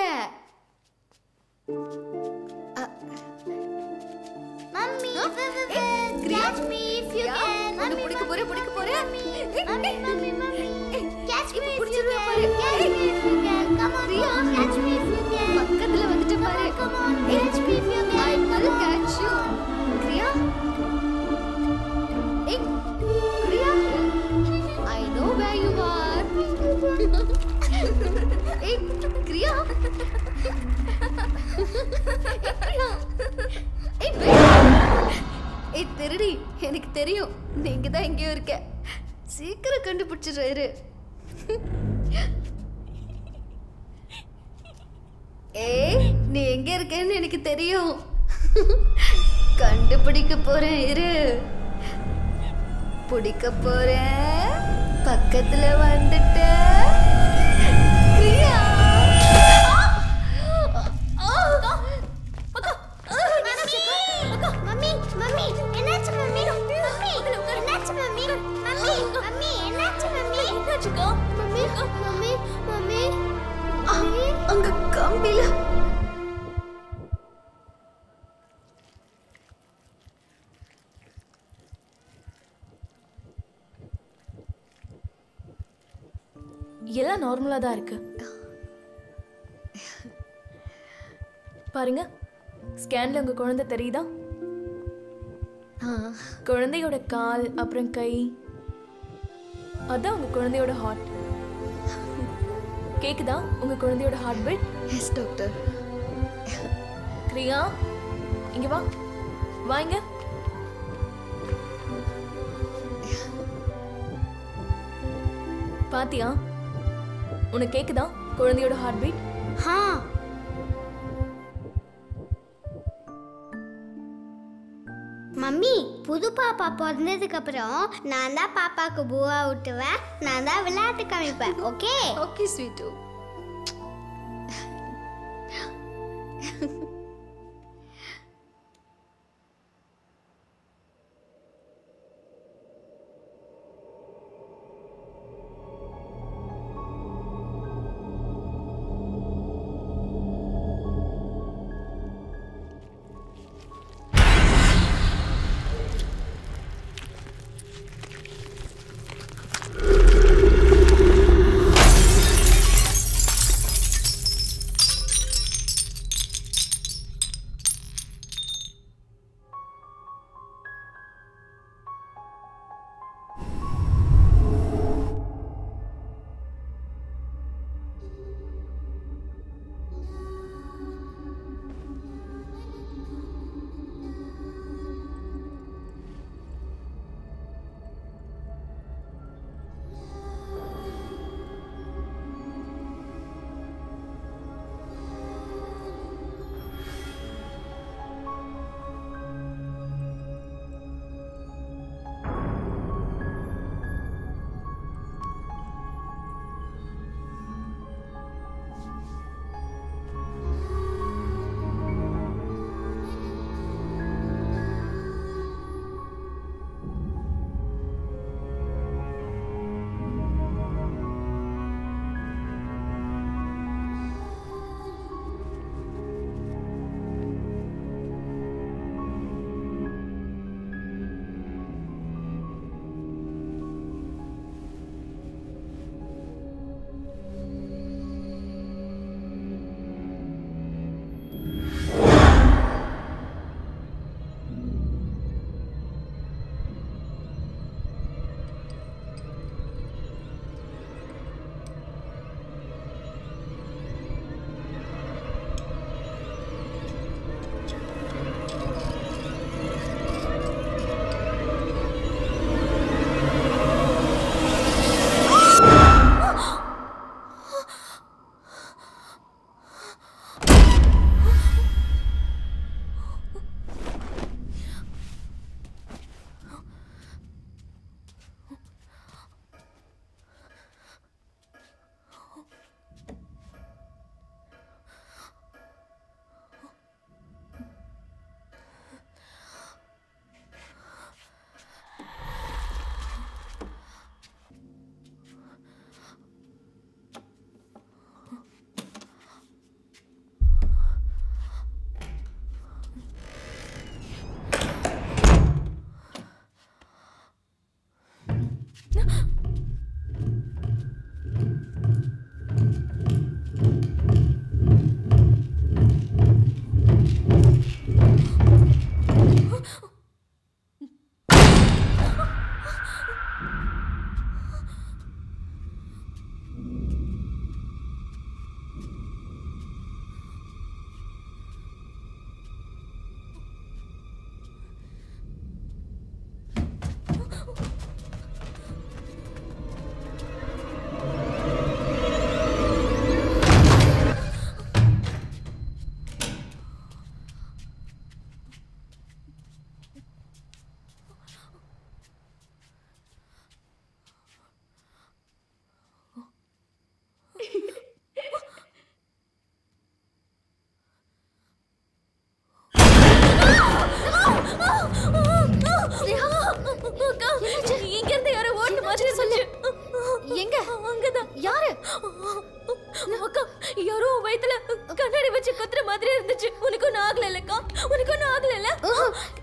Mummy, Huh? wait, wait, Eh, wait. Kriya? catch me if you Kriya, can. உன்னை Mummy, பிடிக்க போற பிடிக்க போற Mummy, mummy, mummy. Catch me if you பிடிச்சிருவ can. பாரு. Catch me if you can. Come on, Priya. come on. Catch me if you can. பக்கத்துல வந்துட்டு பாரு Come on, catch me if you can. I will catch you. Kriya. Hey, Kriya. I know where you are. hey, Kriya. hey, Kriya. Hey, wait. Hey, சரி எனக்கு தெரியும் நீங்க தான் எங்கேயோ இருக்க சீக்கிரம் கண்டுபிடிச்சிடுறாரு ஏய் நீ எங்க இருக்கேன்னு எனக்கு தெரியும் கண்டுபிடிக்க போறேன் இரு பிடிக்க போறேன் பக்கத்துல வந்துட்ட பிரியா மம்மி மம்மி என்னாச்சு மம்மி மம்மி என்னாச்சு மம்மி மம்மி மம்மி என்னாச்சு மம்மி என்னாச்சுக்கோ மம்மி மம்மி மம்மி மம்மி அங்க கம்பில எல்லாம் நார்மலாக தான் இருக்கு பாருங்க ஸ்கேன்ல உங்க குழந்தை தெரியுதா குழந்தையோட கால் அப்புறம் கை அதான் உங்க குழந்தையோட ஹார்ட் கேக்குதா உங்க குழந்தையோட heart beat yes doctor Priya இங்க வா வா இங்க பாத்தியா உனக்கு கேக்குதா குழந்தையோட ஹார்ட் பீட் ஹா மம்மி புது பாப்பா பிறந்ததுக்கு அப்புறம் நான் தான் பாப்பாக்கு பூவா ஊட்டுவேன் நான் தான் விளையாட்டு காமிப்பேன் ஓகே ஓகே ஸ்வீட்டு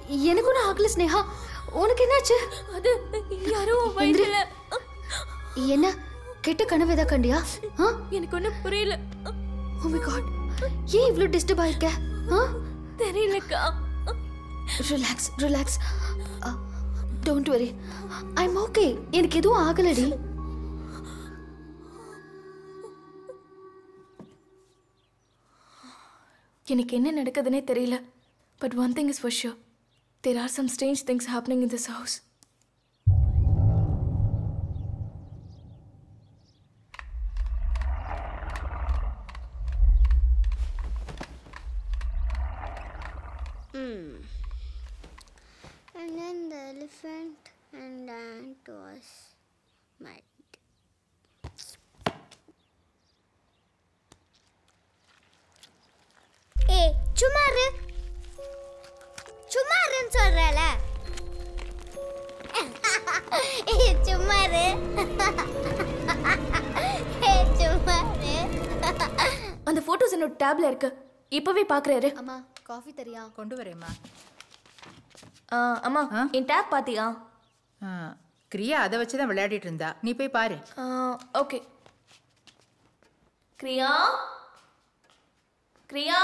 எனக்கு ஒன்றும் ஆகல ஸ்னேகா உனக்கு என்னாச்சு அது யாரோ எந்திரி. வயிற்றுல என்ன கெட்ட கனவு ஏதா கண்டியா ஆ எனக்கு ஒன்றும் புரியல ஓ மை காட் ஏன் இவ்ளோ டிஸ்டர்ப் ஆயிருக்க ஆ தெரியலக்கா relax relax don't worry I M okay எனக்கு எதுவும் ஆகலடி எனக்கு என்ன நடக்குதுன்னே தெரியல but one thing is for sure there are some strange things happening in this house And then the elephant and the ant was mad. ஏய் சும்மா இரு சும்மா இருன்னு சொல்றல ஏய் சும்மா இரு ஏய் சும்மா இரு அந்த ஃபோட்டோஸ் என்னோட டேப்ல இருக்கு இப்பவே பார்க்குறாரு அம்மா காஃபி தரியா கொண்டு வரேம்மா அம்மா என் டேப் பாத்தியா ஆ, கிரியா அதை வச்சு தான் விளையாடிட்டு இருந்தா நீ போய் பாரு ஓகே கிரியா கிரியா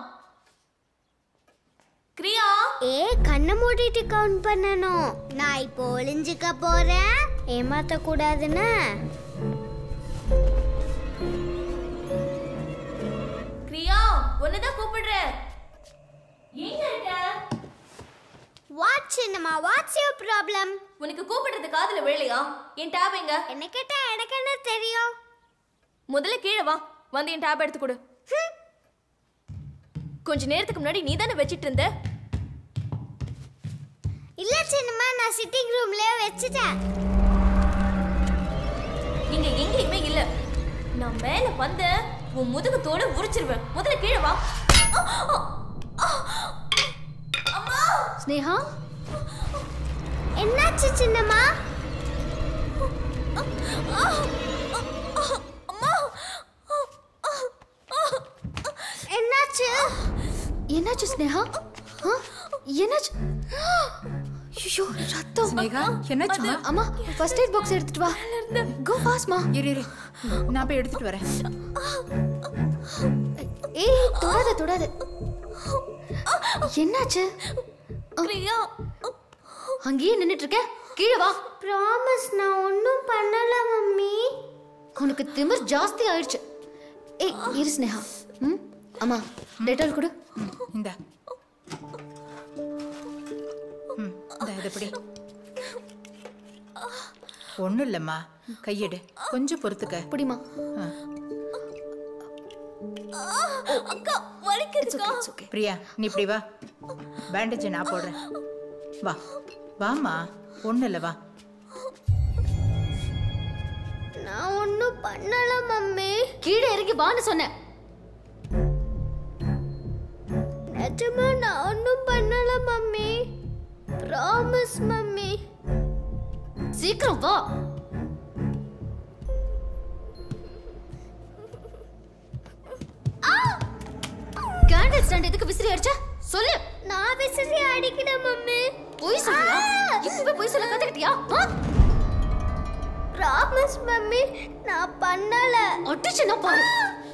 கிரியா ஏ கண்ணை மூடிட்டு கவுண்ட் பண்ணணும் நான் இப்போ ஒளிஞ்சுக்க போறேன் ஏமாத்த கூடாதுன்னு கிரியா உன்னதான் கூப்பிடுறேன் எங்க இருக்க வாட் சின்னமா வாட்ஸ் யுவர் ப்ராப்ளம் உனக்கு கூப்பிடுறது காதுல விழலையா என் டேப் எங்க என்ன கேட்டா எனக்கு என்ன தெரியும் முதல்ல கீழே வா வந்து என் டேப் எடுத்து கொடு கொஞ்ச நேரத்துக்கு முன்னாடி நீ தானே வச்சிட்டு இருந்த இல்ல சின்னமா நான் சிட்டிங் ரூம்லயே வச்சுட்டேன் இங்க எங்கேயுமே இல்ல நான் மேல வந்த உன் முதுகு தோட உரிச்சிருவேன் முதல்ல கீழே வா ஸ்னேகா என்னாச்சு சின்னமா என்னாச்சு என்னாச்சு ஸ்னேகா ஆ? என்னாச்சு ஐயோ ரத்தம் ஸ்னேகா என்னாச்சுமா அம்மா ஃபர்ஸ்ட் எய்ட் பாக்ஸ் எடுத்துட்டு வா கோ ஃபாஸ்ட்மா இரு இரு நான் போய் எடுத்துட்டு வரேன் ஏய் தொடாத தொடாத என்னாச்சு பிரியா அங்கேயே நின்னுட்டு இருக்க கீழே வா ப்ராமிஸ் நான் ஒன்றும் பண்ணல மம்மி உனக்கு திமிர் ஜாஸ்தி ஆயிடுச்சு ஏய் இரு ஸ்னேகா ம் அம்மா டெட்டால் கொடு இந்த ம் இந்த இதை பிடி ஒன்றும் இல்லைம்மா கையெடு கொஞ்சம் பொறுத்துக்க பிடிமா அக்கா வலிக்குதுக்கா பிரியா நீ இப்படி வா பேண்டேஜ் நான் போடுறேன் வா வாம்மா ஒன்றும் இல்லை வா நான் ஒன்றும் பண்ணல மம்மி கீழே இறங்கி வான்னு சொன்னேன் நிஜமா நான் ஒன்றும் பண்ணல மம்மி ப்ராமிஸ் மம்மி சீக்கிரம் வா கேண்டில் ஸ்டாண்ட் எதுக்கு விசிறி அடிச்ச சொல்லு நான் விசிறி அடிக்கல மம்மி பொய் சொல்றியா இப்பவே பொய் சொல்ல கத்துக்கிட்டியா ப்ராமிஸ் மம்மி நான் பண்ணல அடிச்சுன்னா பாரு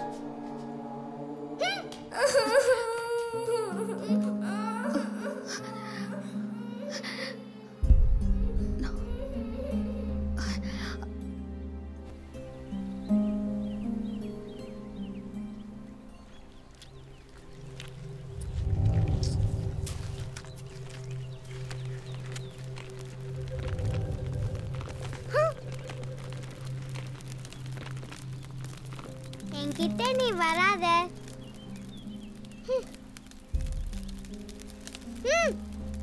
என்கிட்ட நீ வராத ஹம். ஹம்.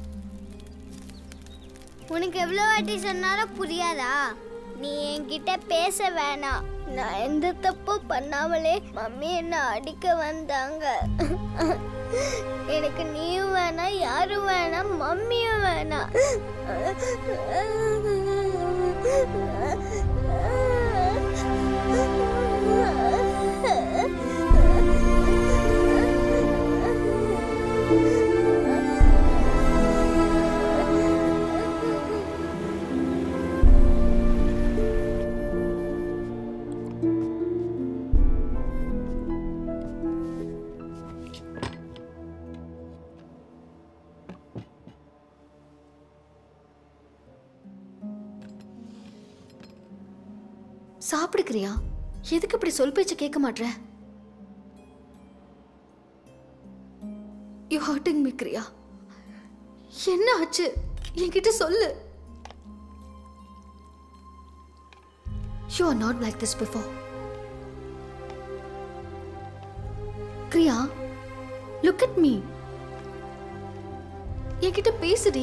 உனக்கு எவ்வளோ வாட்டி சொன்னாலும் புரியாதா நீ என்கிட்ட பேச வேணாம் நான் எந்த தப்பும் பண்ணாமலே மம்மி என்ன அடிக்க வந்தாங்க எனக்கு நீயும் வேணாம் யாரும் வேணாம் மம்மியும் வேணாம் சாப்பிடு கிரியா எதுக்கு இப்படி சொல் பேச்ச கேட்க மாட்ற யூ ஹர்ட்டிங் மீ கிரியா என்ன ஆச்சு என்கிட்ட சொல்லு you are not like this before Kriya look at me என்கிட்ட பேசுடி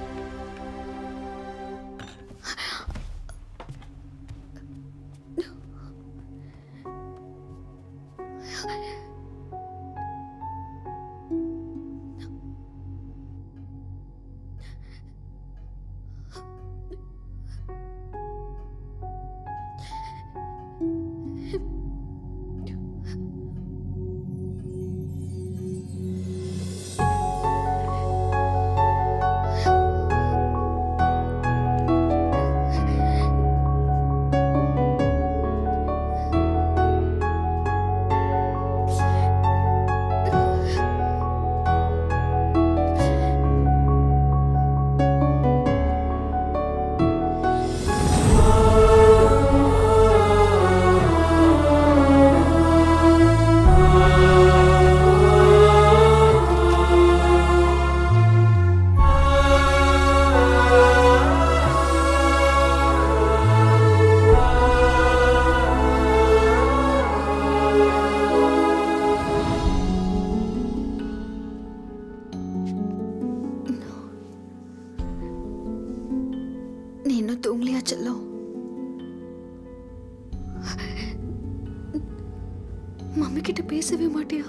நீ இன்னும் தூங்கலையா செல்லம் மம்மி கிட்ட பேசவே மாட்டியா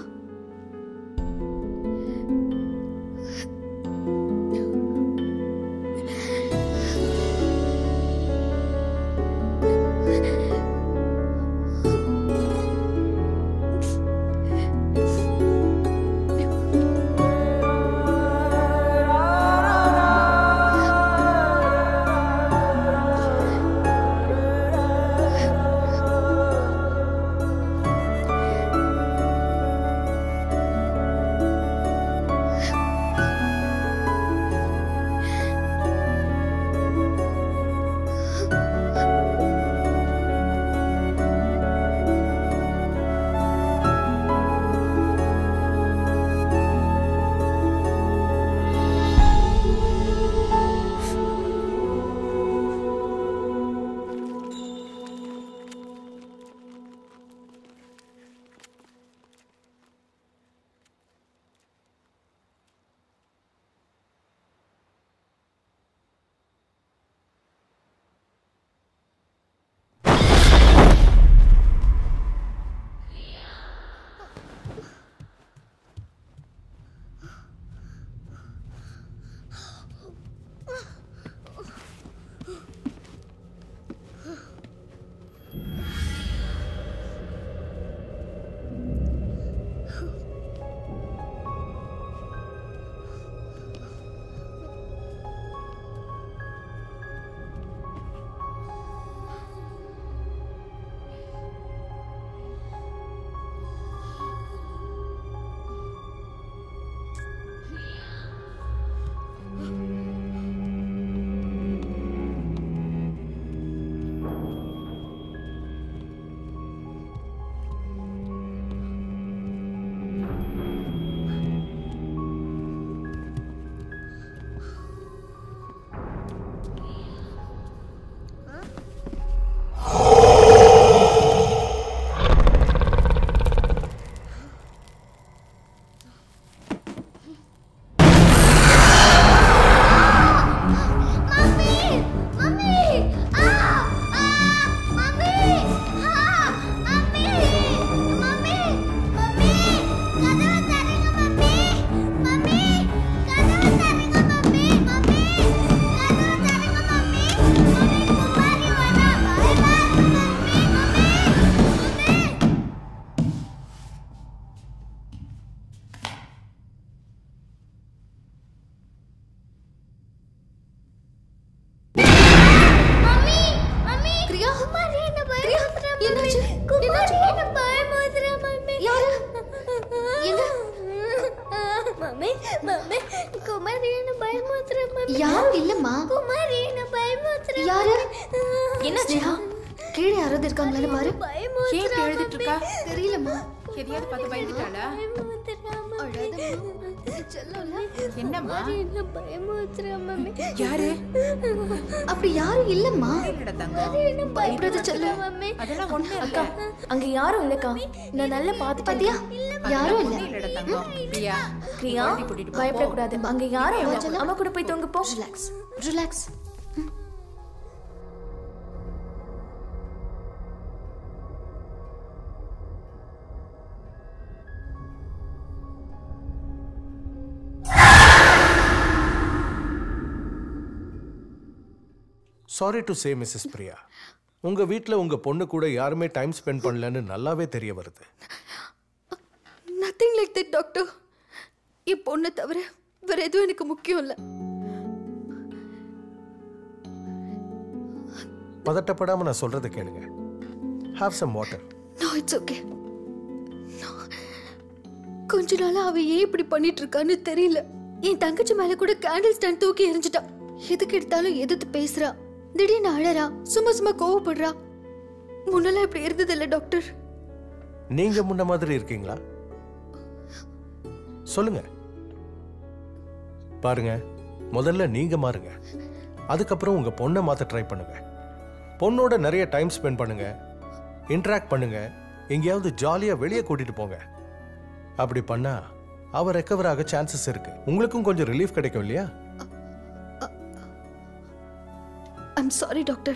மம்மி மம்மி குமாரி என்ன பயமுறுத்துற மம்மி யாரும் இல்லம்மா குமாரி என்ன பயமுறுத்துற யாரு என்ன ஸ்னேகா கீழே யாராவது இருக்காங்களான்னு பாரு ஏன் இப்படி எழுதிட்டு இருக்கா தெரியலம்மா எதையாவது பார்த்து பயந்துட்டாளா என்னம்மா யாரு அப்படி யாரும் இல்லம்மா இல்லடா தங்கம் பயப்படாத செல்லம் அதெல்லாம் ஒண்ணு அக்கா அங்க யாரும் இல்லக்கா நான் நல்லா பார்த்துட்டேன் பாத்தியா யாரும் இல்ல இல்லடா தங்கம் பிரியா பிரியா குழந்தை கூட்டிட்டு போ. பயப்படக்கூடாது அங்க யாரும் இல்ல அம்மா கூட போய் தூங்க போ relax relax sorry to say Mrs Priya உங்க வீட்ல உங்க பொண்ணு கூட யாருமே டைம் ஸ்பெண்ட் பண்ணலன்னு நல்லாவே தெரிய வருது நத்திங் லைக் தட் டாக்டர் என் பொண்ணை தவிர வேற எதுவும் எனக்கு முக்கியம் இல்லை பதட்டப்படாம நான் சொல்றதை கேளுங்க have some water no it's okay கொஞ்ச நாளா அவ ஏன் இப்படி பண்ணிட்டு இருக்கான்னு தெரியல என் தங்கச்சி மேல கூட கேண்டில் ஸ்டாண்ட் தூக்கி எரிஞ்சிட்டா எதுக்கு எடுத்தாலும் எதிர்த்து பேசுறா திடீர்னு அழறா சும்மா சும்மா கோவப்படுறா முன்னெல்லாம் இப்படி இருந்தது இல்ல டாக்டர் நீங்க முன்ன மாதிரி இருக்கீங்களா சொல்லுங்க பாருங்க முதல்ல நீங்க மாறுங்க அதுக்கப்புறம் உங்க பொண்ணை மாத்த ட்ரை பண்ணுங்க பொண்ணோட நிறைய டைம் ஸ்பெண்ட் பண்ணுங்க இன்டராக்ட் பண்ணுங்க எங்கேயாவது ஜாலியா வெளியே கூட்டிட்டு போங்க அப்படி பண்ணா அவ ரெக்கவர் ஆக சான்சஸ் இருக்கு உங்களுக்கும் கொஞ்சம் ரிலீஃப் கிடைக்கும் இல்லையா I'm sorry doctor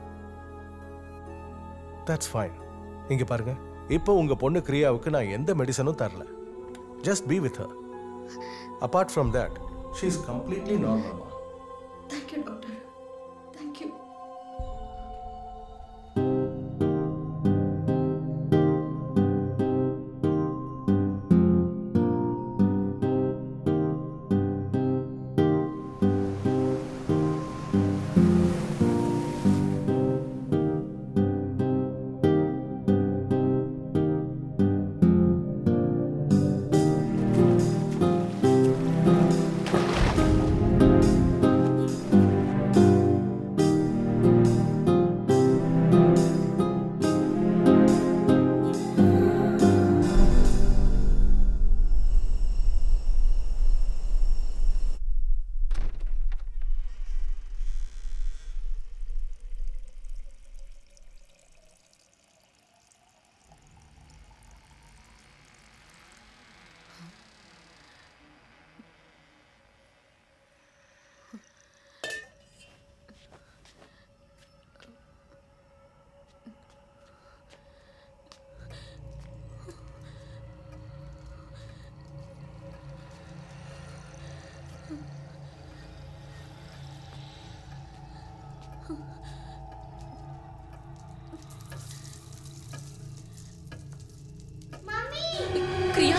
that's fine இங்க பாருங்க இப்போ உங்க பொண்ணு கிரியாவுக்கு நான் எந்த மெடிசனும் தரல just be with her apart from that she is completely normal thank you doctor thank you Kriya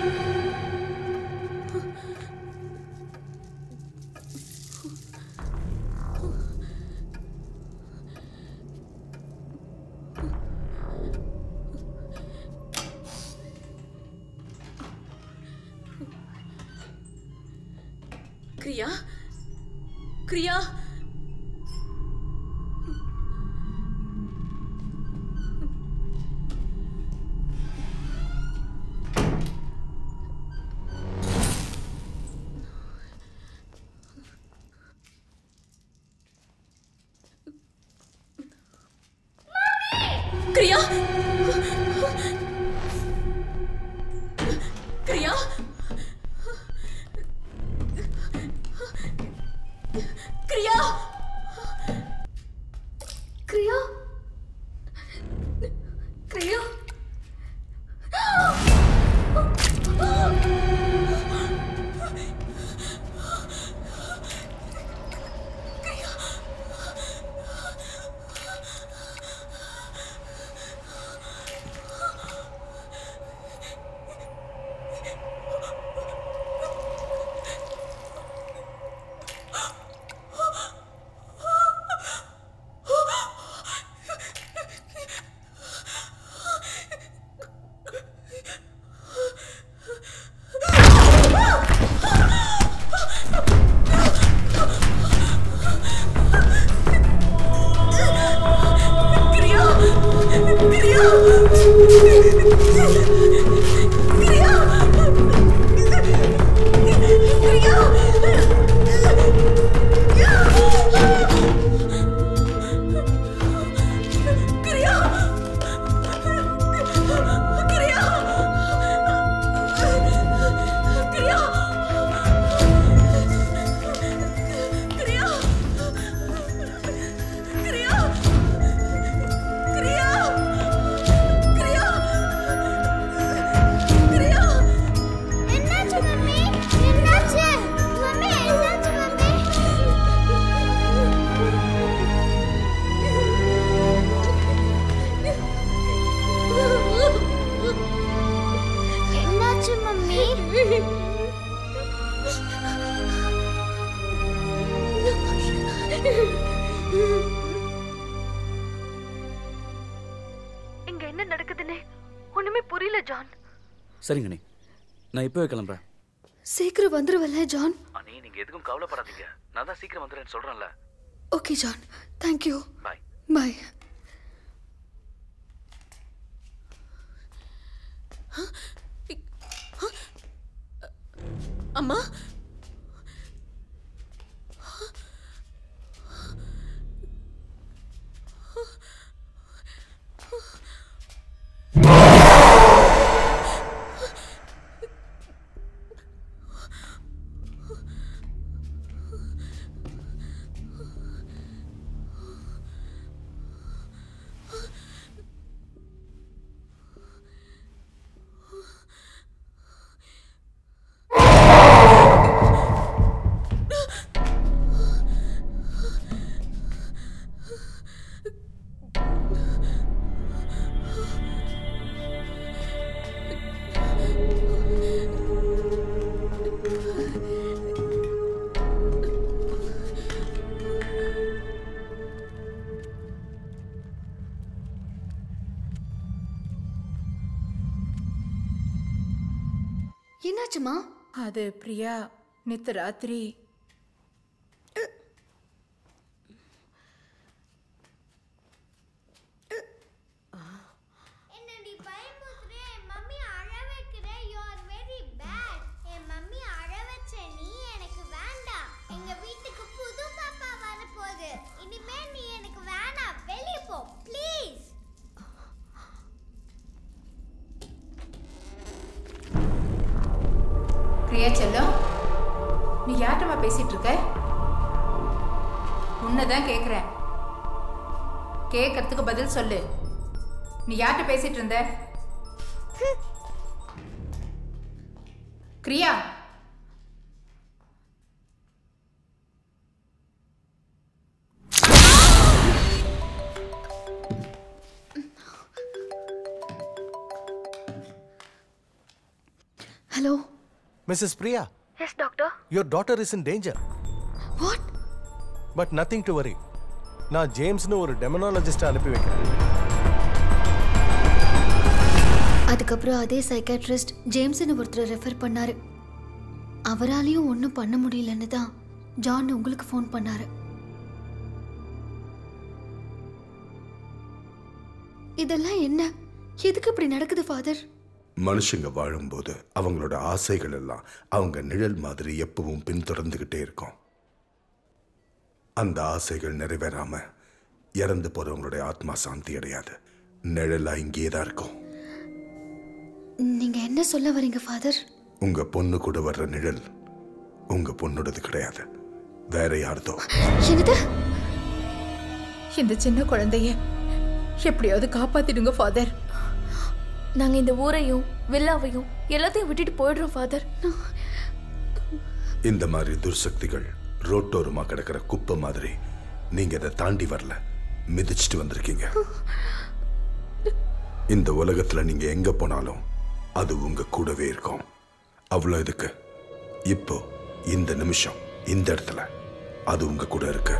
Kriya Kriya Kriya Kriya Kriya Kriya Kriya சரிங்க நீ நான் இப்போவே கிளம்புறேன் சீக்கிரம் வந்துருவல்ல ஜான் அண்ணி நீங்க எதுக்கும் கவலைப்படாதீங்க நான் தான் சீக்கிரம் வந்துடுறேன்னு சொல்றேன்ல okay John thank you bye bye அம்மா என்னாச்சுமா அது பிரியா நேத்து ராத்திரி என்ன நீ பயமுறுத்துற என் மம்மி அழ வைக்கிற யூ ஆர் வெரி பேட் என் மம்மி அழ வச்ச நீ எனக்கு வேண்டாம் எங்க வீட்டுக்கு புது பாப்பா வரப்போகுது இனிமே நீ எனக்கு வேணாம் வெளியே போ ப்ளீஸ் பிரியா செல்லம் நீ யார்கிட்டமா பேசிட்டு இருக்க உன்னதான் கேக்குறேன் கேட்கறதுக்கு பதில் சொல்லு நீ யார்கிட்ட பேசிட்டு இருந்த Kriya hello Mrs Priya yes doctor your daughter is in danger what but nothing to worry நான் ஜேம்ஸ்னு ஒரு டெமனாலஜிஸ்ட்டை அனுப்பி வைக்கிறேன் அதுக்கப்புறம் அதே சைக்காட்ரிஸ்ட் ஜேம்ஸ்னு ஒருத்தரை ரெஃபர் பண்ணாரு அவராலையும் ஒன்றும் பண்ண முடியலன்னு தான் ஜான் உங்களுக்கு ஃபோன் பண்ணாரு இதெல்லாம் என்ன எதுக்கு இப்படி நடக்குது ஃபாதர் மனுஷங்க வாழும்போது அவங்களோட ஆசைகள் எல்லாம் அவங்க நிழல் மாதிரி எப்பவும் பின்தொடர்ந்துகிட்டே இருக்கும் அந்த ஆசைகள் நிறைவேறாம இறந்து போறவங்களுடைய ஆத்மா சாந்தி அடையாது நிழலா இங்கேயே தான் இருக்கும் நீங்க என்ன சொல்ல வரீங்க ஃபாதர் உங்க பொண்ணு கூட வர்ற நிழல் உங்க பொண்ணோடது கிடையாது வேற யார்தோ என்னது இந்த சின்ன குழந்தைய எப்படியாவது காப்பாத்திடுங்க ஃபாதர் நாங்க இந்த ஊரையும் வில்லாவையும் எல்லாத்தையும் விட்டுட்டு போயிடுறோம் ஃபாதர் இந்த மாதிரி துர்சக்திகள் ரோட்டோரமா கிடக்கிற குப்பை மாதிரி நீங்க இதை தாண்டி வரல மிதிச்சிட்டு வந்திருக்கீங்க இந்த உலகத்துல நீங்க எங்க போனாலும் அது உங்க கூடவே இருக்கும் அவ்வளோ இதுக்கு இப்போ இந்த நிமிஷம் இந்த இடத்துல அது உங்க கூட இருக்கு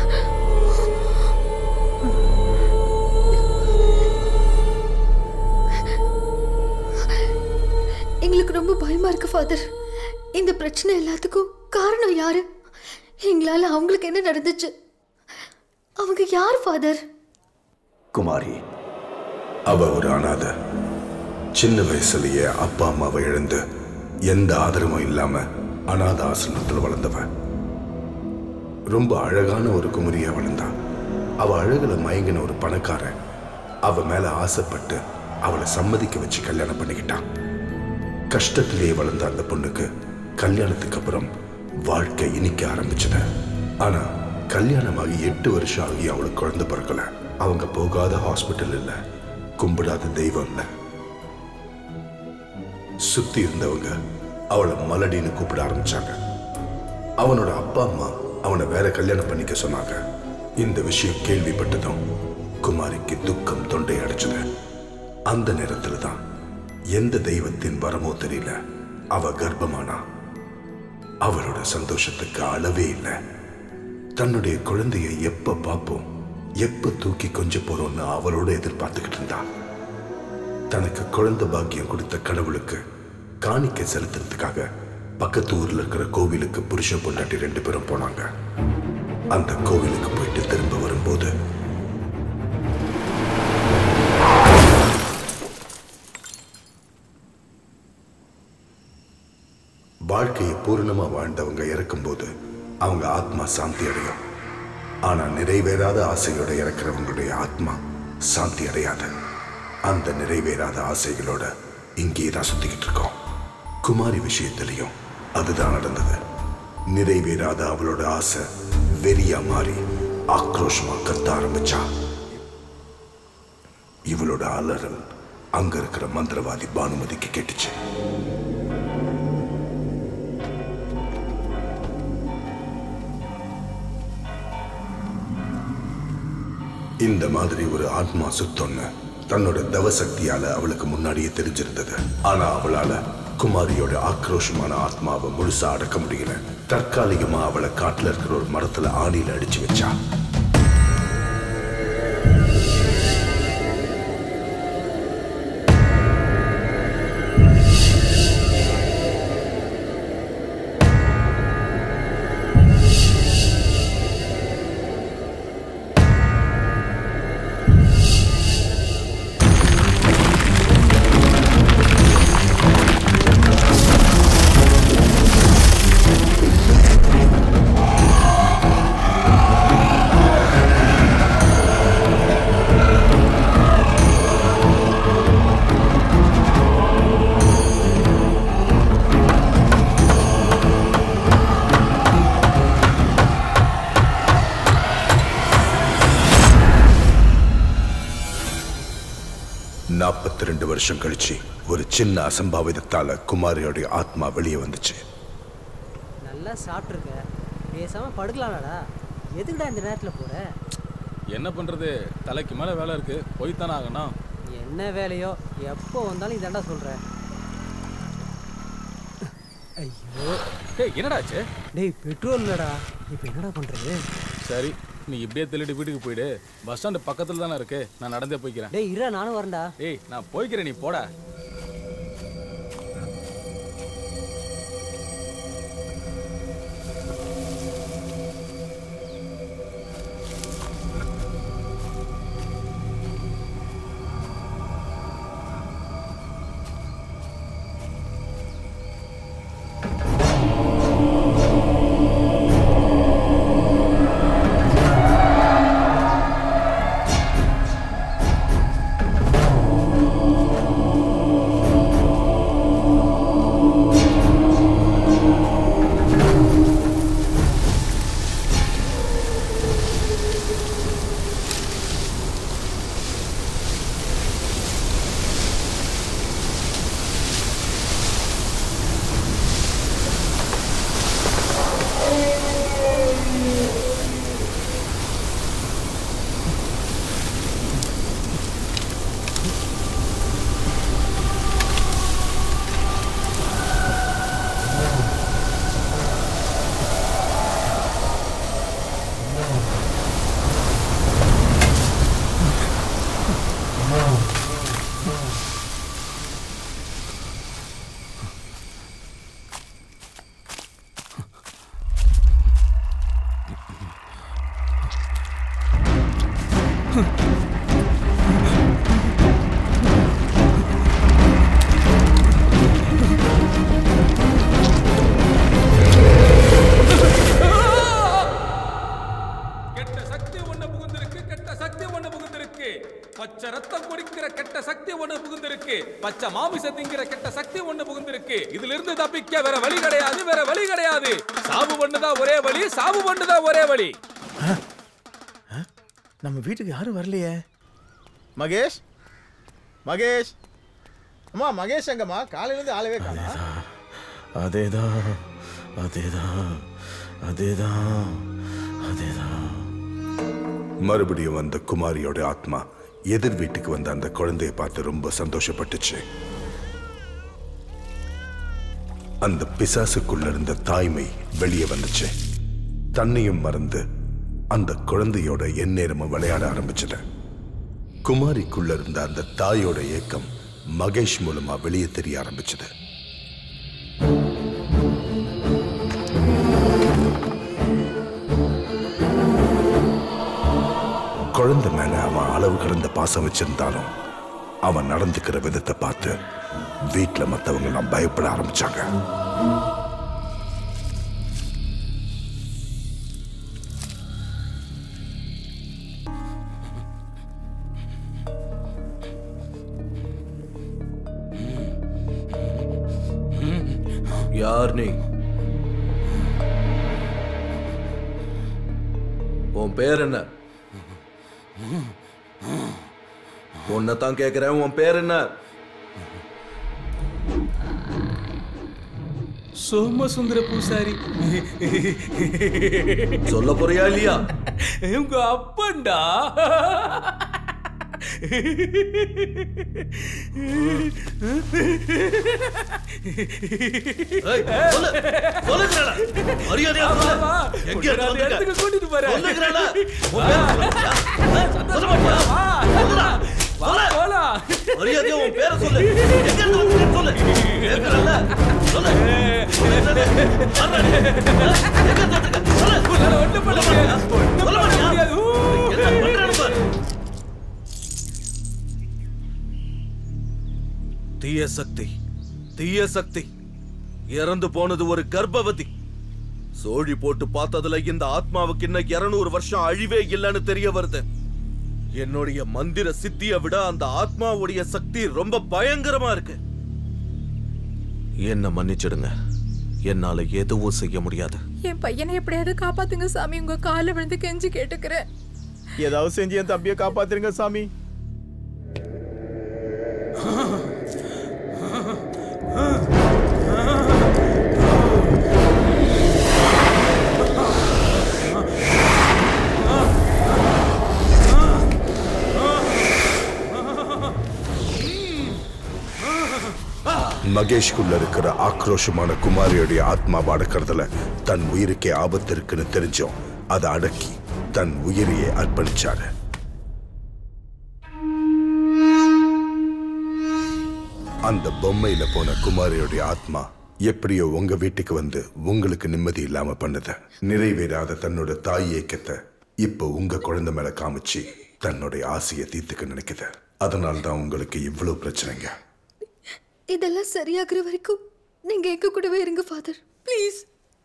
எங்களுக்கு ரொம்ப பயமா இருக்கு ஃபாதர் இந்த பிரச்சனை எல்லாத்துக்கும் காரணம் யாரு எங்களால அவங்களுக்கு என்ன நடந்துச்சு அவங்க யார் ஃபாதர் குமாரி அவ ஒரு அனாதை சின்ன வயசுலயே அப்பா அம்மாவை இழந்து எந்த ஆதரவும் இல்லாம அனாத ஆசிரமத்தில் வளர்ந்தவ ரொம்ப அழகான ஒரு குமரியா வளர்ந்தா அவ அழகுல மயங்கின ஒரு பணக்காரன் அவ மேல ஆசைப்பட்டு அவளை சம்மதிக்க வச்சு கல்யாணம் பண்ணிக்கிட்டான் கஷ்டத்திலேயே வளர்ந்த அந்த பொண்ணுக்கு கல்யாணத்துக்கு அப்புறம் வாழ்க்கை இனிக்க ஆரம்பிச்சது ஆனா கல்யாணமாகி எட்டு வருஷம் ஆகி அவளுக்கு குழந்தை பிறக்கல அவங்க போகாத ஹாஸ்பிட்டல் இல்ல கும்பிடாத தெய்வம் இல்ல சுத்தி இருந்தவங்க அவளை மலடின்னு கூப்பிட ஆரம்பிச்சாங்க அவனோட அப்பா அம்மா அவனை வேற கல்யாணம் பண்ணிக்க சொன்னாங்க இந்த விஷயம் கேள்விப்பட்டதும் குமாரிக்கு துக்கம் தொண்டை அடைச்சது அந்த நேரத்துல தான் எந்த தெய்வத்தின் வரமோ தெரியல அவ கர்ப்பமானா அவளோட சந்தோஷத்துக்கு அளவே இல்லை தன்னுடைய குழந்தைய எப்ப பார்ப்போம் எப்ப தூக்கி கொஞ்ச போறோம்னு அவளோட எதிர்பார்த்துக்கிட்டு இருந்தா தனக்கு குழந்தை பாக்கியம் கொடுத்த கடவுளுக்கு காணிக்கை செலுத்துறதுக்காக பக்கத்து ஊர்ல இருக்கிற கோவிலுக்கு புருஷன் பொண்டாட்டி ரெண்டு பேரும் போனாங்க அந்த கோவிலுக்கு போயிட்டு திரும்ப வரும்போது வாழ்க்கையை பூரணமா வாழ்ந்தவங்க இறக்கும்போது அவங்க ஆத்மா சாந்தி அடையும் ஆனா நிறைவேறாத ஆசையோட இறக்குறவங்களுடைய ஆத்மா சாந்தி அடையாது அந்த நிறைவேறாத ஆசைகளோட இங்கேயே தான் சுத்திக்கிட்டு இருக்கோம் குமாரி விஷயத்திலையும் அதுதான் நடந்தது நிறைவேறாத அவளோட ஆசை வெறியா மாறி ஆக்ரோஷமா கத்த ஆரம்பிச்சா இவளோட அலறல் அங்க இருக்கிற மந்திரவாதி பானுமதிக்கு கேட்டுச்சு இந்த மாதிரி ஒரு ஆத்மா சுத்தம்னு தன்னோட தவசக்தியால அவளுக்கு முன்னாடியே தெரிஞ்சிருந்தது ஆனா அவளால குமாரியோட ஆக்ரோஷமான ஆத்மாவை முழுசா அடக்க முடியல தற்காலிகமா அவளை காட்டுல இருக்கிற ஒரு மரத்துல ஆணியில அடிச்சு வச்சா நாற்பத்தி ரெண்டு வருஷம் கழிச்சு ஒரு சின்ன அசம்பாவிதத்தால குமாரியோட ஆத்மா வெளியே வந்துச்சு நல்லா சாப்பிட்ருக்க பேசாம படுக்கலாம்டா எதுக்குடா இந்த நேரத்தில் போற என்ன பண்ணுறது தலைக்கு மேலே வேலை இருக்குது போய்த்தானே ஆகணும் என்ன வேலையோ எப்போ வந்தாலும் இதாண்டா சொல்கிறேன் ஐயோ டேய் என்னடாச்சு டேய் பெட்ரோல் இல்லடா இப்போ என்னடா பண்ணுறது சரி நீ இப்படியே தள்ளிட்டு வீட்டுக்கு போயிடு பஸ் ஸ்டாண்டு பக்கத்தில் தானே இருக்கு நான் நடந்தே போய்க்கிறேன் டேய் இரா நானும் வரேன்டா டேய் நான் போய்க்கிறேன் நீ போடா கெட்ட சக்தி ஒண்ணு புகுந்திருக்கு கெட்ட சக்தி ஒண்ணு புகுந்திருக்கு பச்சை ரத்தம் குடிக்கிற கெட்ட சக்தி ஒண்ணு புகுந்திருக்கு பச்சை மாமிசம் திங்கிற கெட்ட சக்தி ஒண்ணு புகுந்திருக்கு இதுல இருந்து தப்பிக்க வேற வழி கிடையாது வேற வழி கிடையாது சாவு பண்ணுதான் ஒரே வழி சாவு பண்ணுதான் ஒரே வழி நம்ம வீட்டுக்கு யாரும் வரலையே மகேஷ் மகேஷ் அம்மா மகேஷ் எங்கம்மா காலையிலேருந்து ஆளவே காணா அதேதான் அதேதான் அதேதான் அதேதான் மறுபடியும் வந்த குமாரியோட ஆத்மா எதிர் வீட்டுக்கு வந்த அந்த குழந்தையை பார்த்து ரொம்ப சந்தோஷப்பட்டுச்சு அந்த பிசாசுக்குள்ள இருந்த தாய்மை வெளியே வந்துச்சு தன்னையும் மறந்து அந்த குழந்தையோட எந்நேரமும் விளையாட ஆரம்பிச்சது குமாரிக்குள்ள இருந்த அந்த தாயோட ஏக்கம் மகேஷ் மூலமா வெளியே தெரிய ஆரம்பிச்சது குழந்தை மேல அவன் அளவு கடந்த பாசம் வச்சிருந்தாலும் அவன் நடந்துக்கிற விதத்தை பார்த்து வீட்டுல மத்தவங்க எல்லாம் பயப்பட ஆரம்பிச்சாங்க யார் நீ உன் பேர் என்ன உன்னை தான் கேட்கிறேன் உன் பேர் என்ன சோமசுந்தர பூசாரி சொல்ல போறியா இல்லையா உங்க அப்பன்டா ஏய், சொல்லு, சொல்லுங்கடா. மரியாதையா சொல்லு. எங்க இருந்து அந்த வந்திருக்க? இடத்துக்கு கூட்டிட்டு போறேன். சொல்லுங்கடா. உன் பேர் சொல்லுடா. ஆ, சொல்ல மாட்டியா? சொல்லுடா. சொல்லு. மரியாதையா உன் பேரை சொல்லு. எங்க இருந்து வந்திருக்க சொல்லு. கேட்கறேன்ல? சொல்லு. சொல்லு, சொல்லு. வர்றா நீ. ஆ, எங்க இருந்து வந்திருக்க? சொல்லு. சொல்ல மாட்டியா? சொல்ல மாட்டியா? என்ன பண்றேன்னு பாரு. தீய சக்தி தீய சக்தி இறந்து போனது ஒரு கர்ப்பவதி சோழி போட்டு பார்த்ததுல இந்த ஆத்மாவுக்கு இன்னும் இருநூறு வருஷம் அழிவே இல்லைன்னு தெரிய வருது என்னுடைய மந்திர சித்தியை விட அந்த ஆத்மாவுடைய சக்தி ரொம்ப பயங்கரமா இருக்கு என்ன மன்னிச்சிடுங்க என்னால எதுவும் செய்ய முடியாது என் பையனை எப்படியாவது காப்பாத்துங்க சாமி உங்க காலை விழுந்து கெஞ்சி கேட்டுக்கிறேன் ஏதாவது செஞ்சு என் தம்பியை காப்பாத்துருங்க சாமி மகேஷ்குள்ள இருக்கிற ஆக்ரோஷமான குமாரியுடைய ஆத்மாவை அடக்கிறதுல தன் உயிருக்கே ஆபத்து இருக்குன்னு தெரிஞ்சும் அதை அடக்கி தன் உயிரையே அர்ப்பணிச்சாரு அந்த பொம்மையில போன குமாரியுடைய ஆத்மா எப்படியோ உங்க வீட்டுக்கு வந்து உங்களுக்கு நிம்மதி இல்லாம பண்ணுது நிறைவேறாத தன்னோட தாய் ஏக்கத்தை இப்போ உங்க குழந்தை மேல காமிச்சு தன்னுடைய ஆசையை தீர்த்துக்க நினைக்குது அதனால தான் உங்களுக்கு இவ்வளவு பிரச்சனைங்க இதெல்லாம் சரியாகிற வரைக்கும் நீங்க எங்க கூடவே இருங்க ஃபாதர் ப்ளீஸ்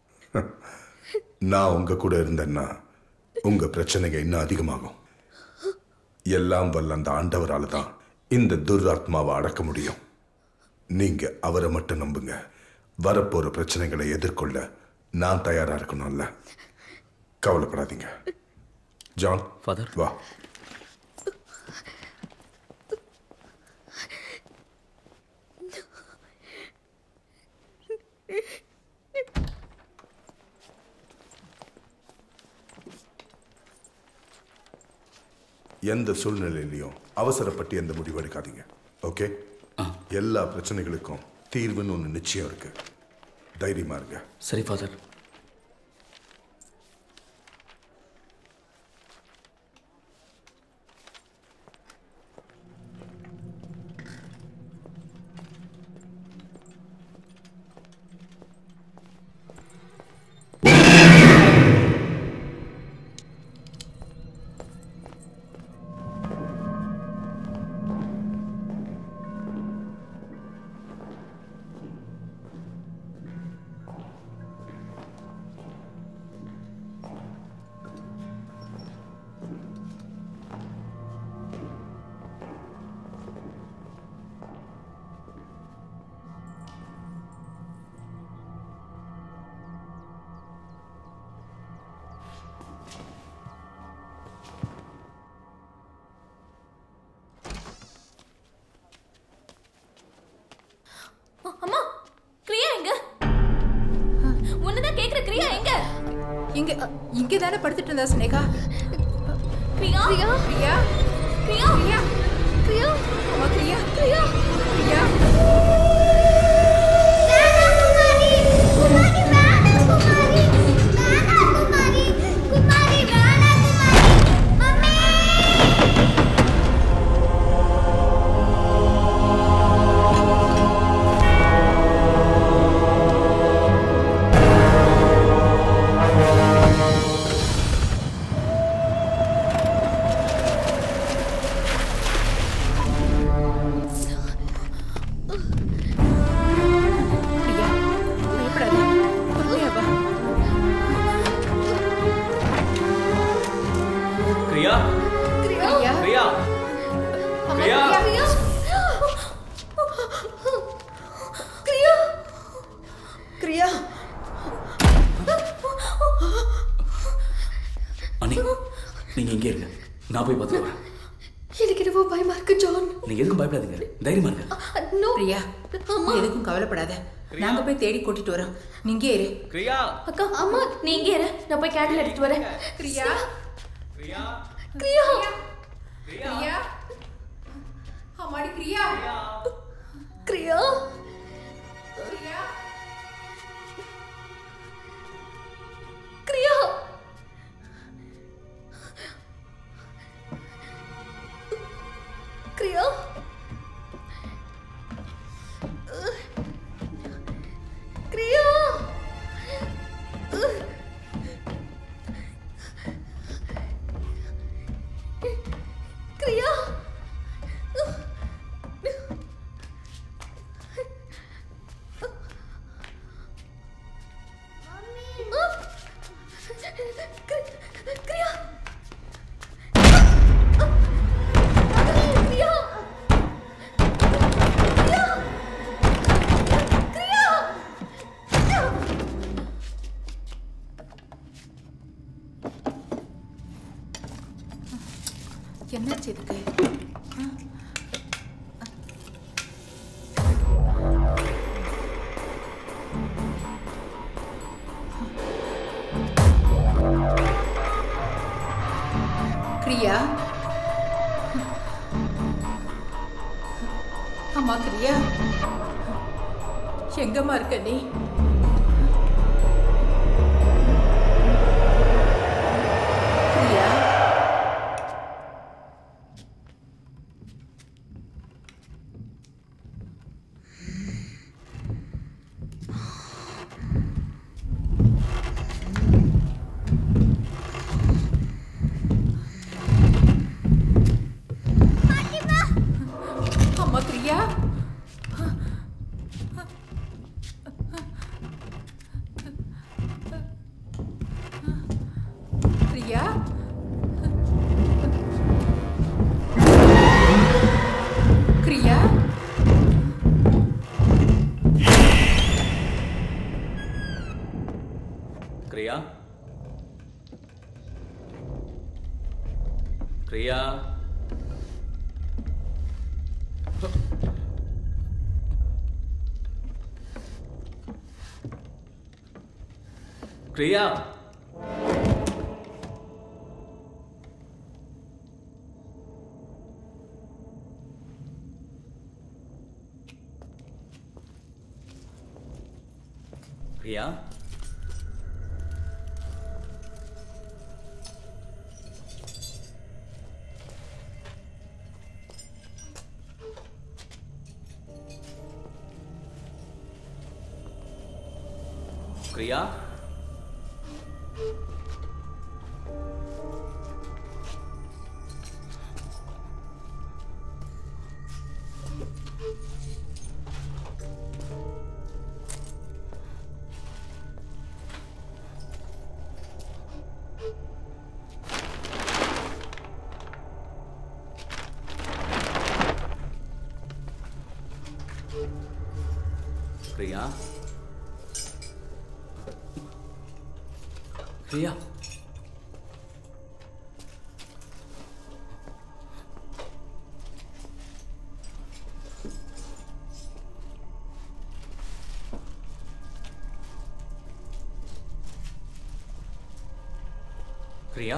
நான் உங்க கூட இருந்தேன்னா உங்க பிரச்சனைங்க இன்னும் அதிகமாகும் எல்லாம் வல்ல அந்த ஆண்டவரால தான் இந்த துராத்மாவை அடக்க முடியும் நீங்க அவரை மட்டும் நம்புங்க வரப்போற பிரச்சனைகளை எதிர்கொள்ள நான் தயாரா இருக்கணும்ல கவலைப்படாதீங்க ஜான் ஃபாதர் வா எந்த சூழ்நிலையிலையும் அவசரப்பட்டு எந்த முடிவு எடுக்காதீங்க ஓகே எல்லா பிரச்சனைகளுக்கும் தீர்வுன்னு ஒன்று நிச்சயம் இருக்கு தைரியமா இருங்க சரி ஃபாதர் அம்மா கிரியா எங்க உன்னதான் கேக்குற கிரியா எங்க இங்க இங்க தானே படுத்துட்டு இருந்தா ஸ்னேகா கிரியா பிரியா பிரியா கிரியா பிரியா பிரியா அம்மா பிரியா பிரியா பிரியா குமாரி பிரியா பிரியா பிரியா பிரியா பிரியா பிரியா அண்ணி நீங்க இங்கே இருங்க நான் போய் பார்த்துட்டு வரேன் எனக்கு என்னவோ பயமா இருக்கு ஜான் நீங்க எதுக்கும் பயப்படாதீங்க தைரியமா இருங்க நோ பிரியா நீ எதுக்கும் கவலைப்படாத நாங்க போய் தேடி கூட்டிட்டு வரோம் நீங்க இரு பிரியா அக்கா அம்மா நீ இங்கே இரு நான் போய் கேண்டில் எடுத்துட்டு வரேன் பிரியா பிரியா பிரியா பிரியா அம்மாடி பிரியா பிரியா பிரியா பிரியா பிரியா பிரியா பிரியா பிரியா பிரியா என்னாச்சு இதுக்கு பிரியா அம்மா பிரியா எங்கம்மா இருக்க நீ பிரியா அம்மா பிரியா பிரியா பிரியா கிரியா கிரியா கிரியா பிரியா பிரியா பிரியா பிரியா பிரியா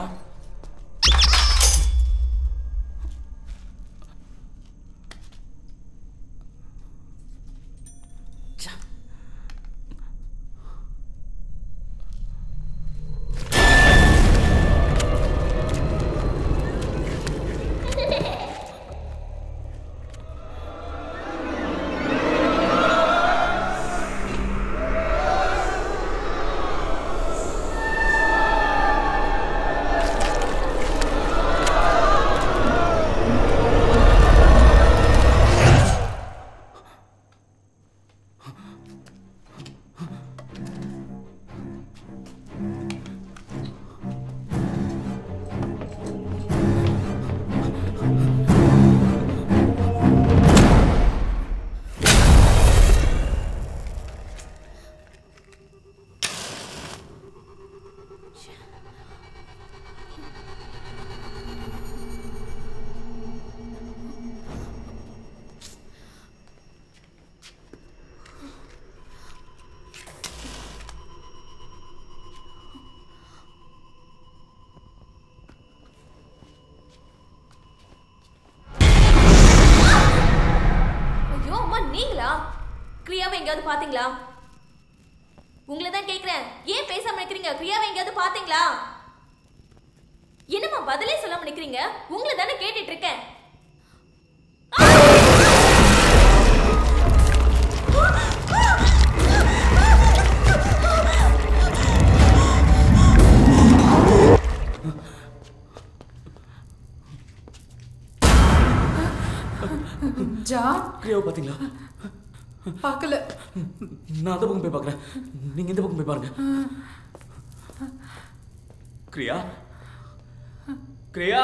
பாத்தீங்களா உங்களை தான் கேக்குறேன் ஏன் பேசாம நிக்கிறீங்க பிரியாவை எங்கேயாவது பாத்தீங்களா என்னம்மா பதிலே சொல்லாம நிக்கிறீங்க உங்களை தானே கேட்டுட்டு இருக்கேன் ஜான் பிரியாவை பாத்தீங்களா பார்க்கல நான் அந்த பக்கம் போய் பார்க்கறேன் நீங்க இந்த பக்கம் போய் பாருங்க கிரியா கிரியா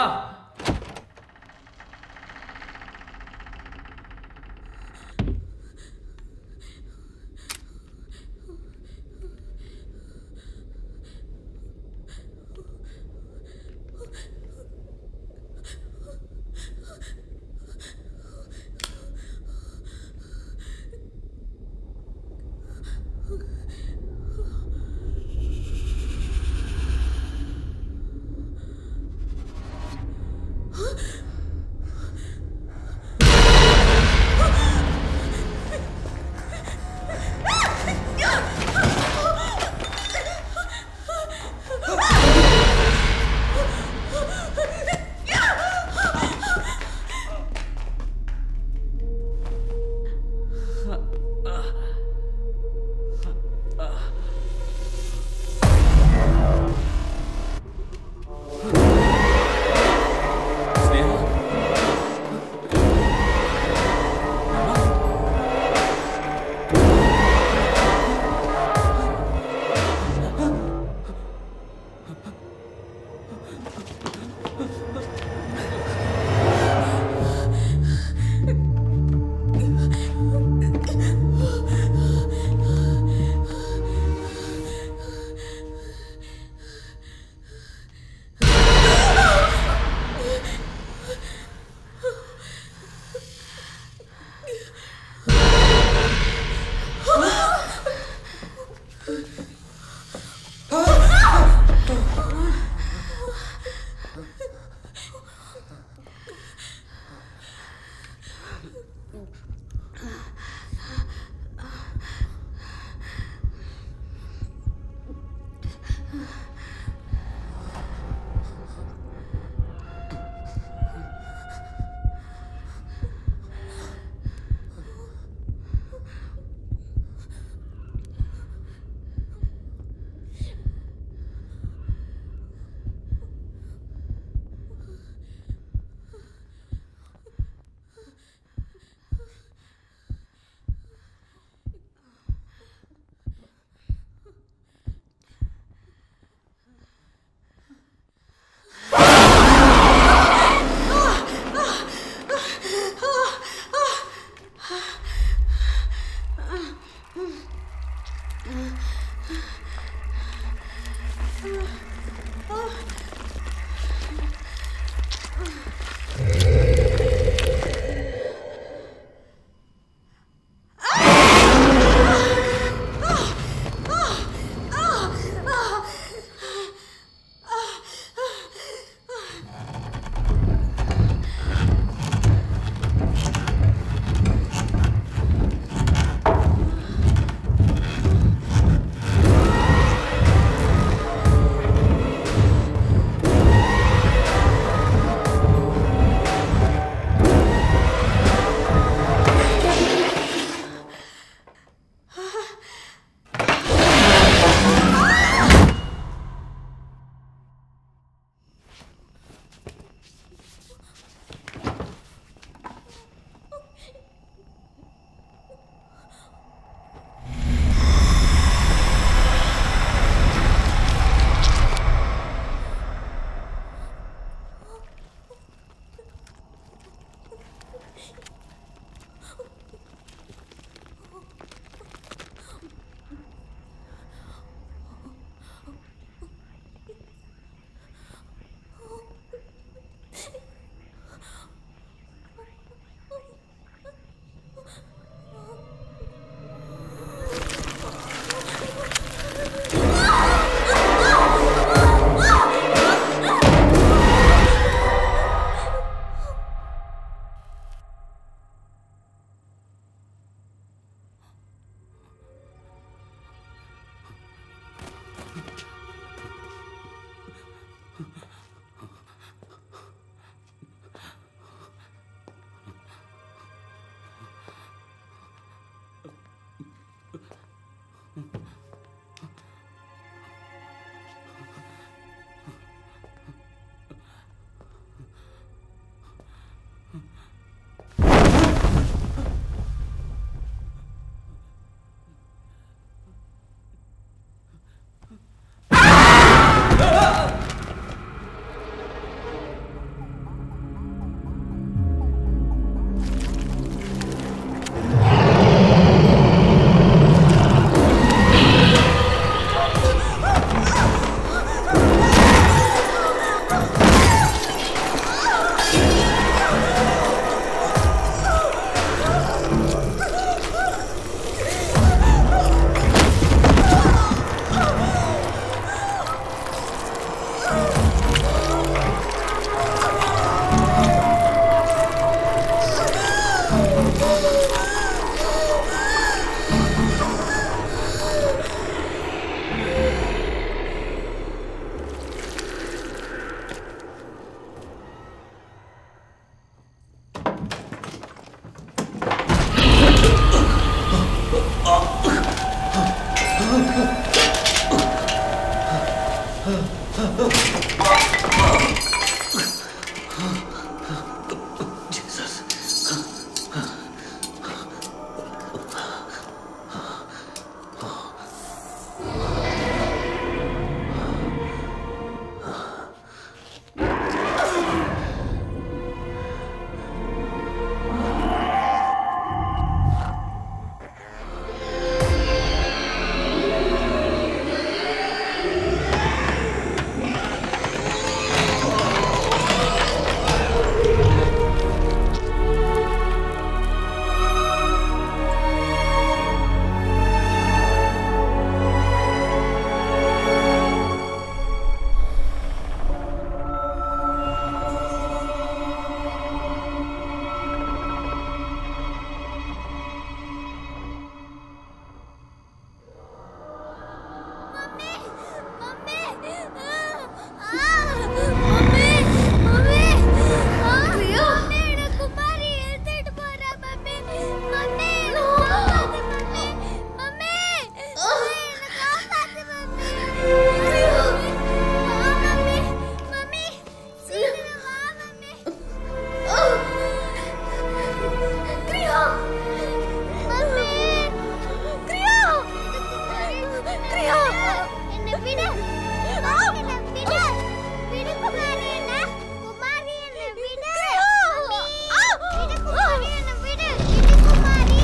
என்னை விடு என்னை விடு விடு குமாரி என்ன குமாரி என்னை விடு விடு குமாரி என்னை விடு விடு குமாரி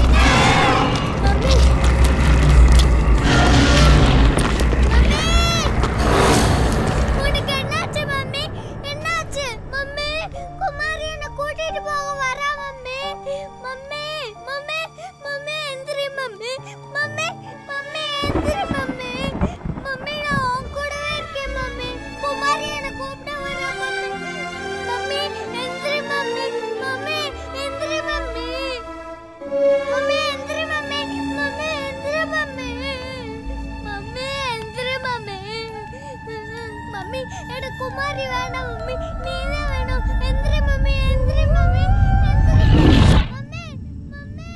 உனக்கு என்னாச்சு மம்மி என்னாச்சு மம்மி குமாரி என்ன கூட்டிட்டு போக வரா மம்மி மம்மி மம்மி மம்மி எந்திரி மம்மி மம்மி மம்மி எந்திரி மம்மி மம்மி நான் உன் கூடவே இருக்கேன் மம்மி குமாரி என்ன கூப்பிட வரா மம்மி மம்மி எந்திரி மம்மி மம்மி எந்திரி மம்மி மம்மி எந்திரி மம்மி மம்மி எந்திரி மம்மி மம்மி எந்திரி மம்மி மம்மி எனக்கு குமாரி வேணாம் மம்மி நீதான் வேணும் எந்திரி மம்மி எந்திரி மம்மி எந்திரி மம்மி மம்மி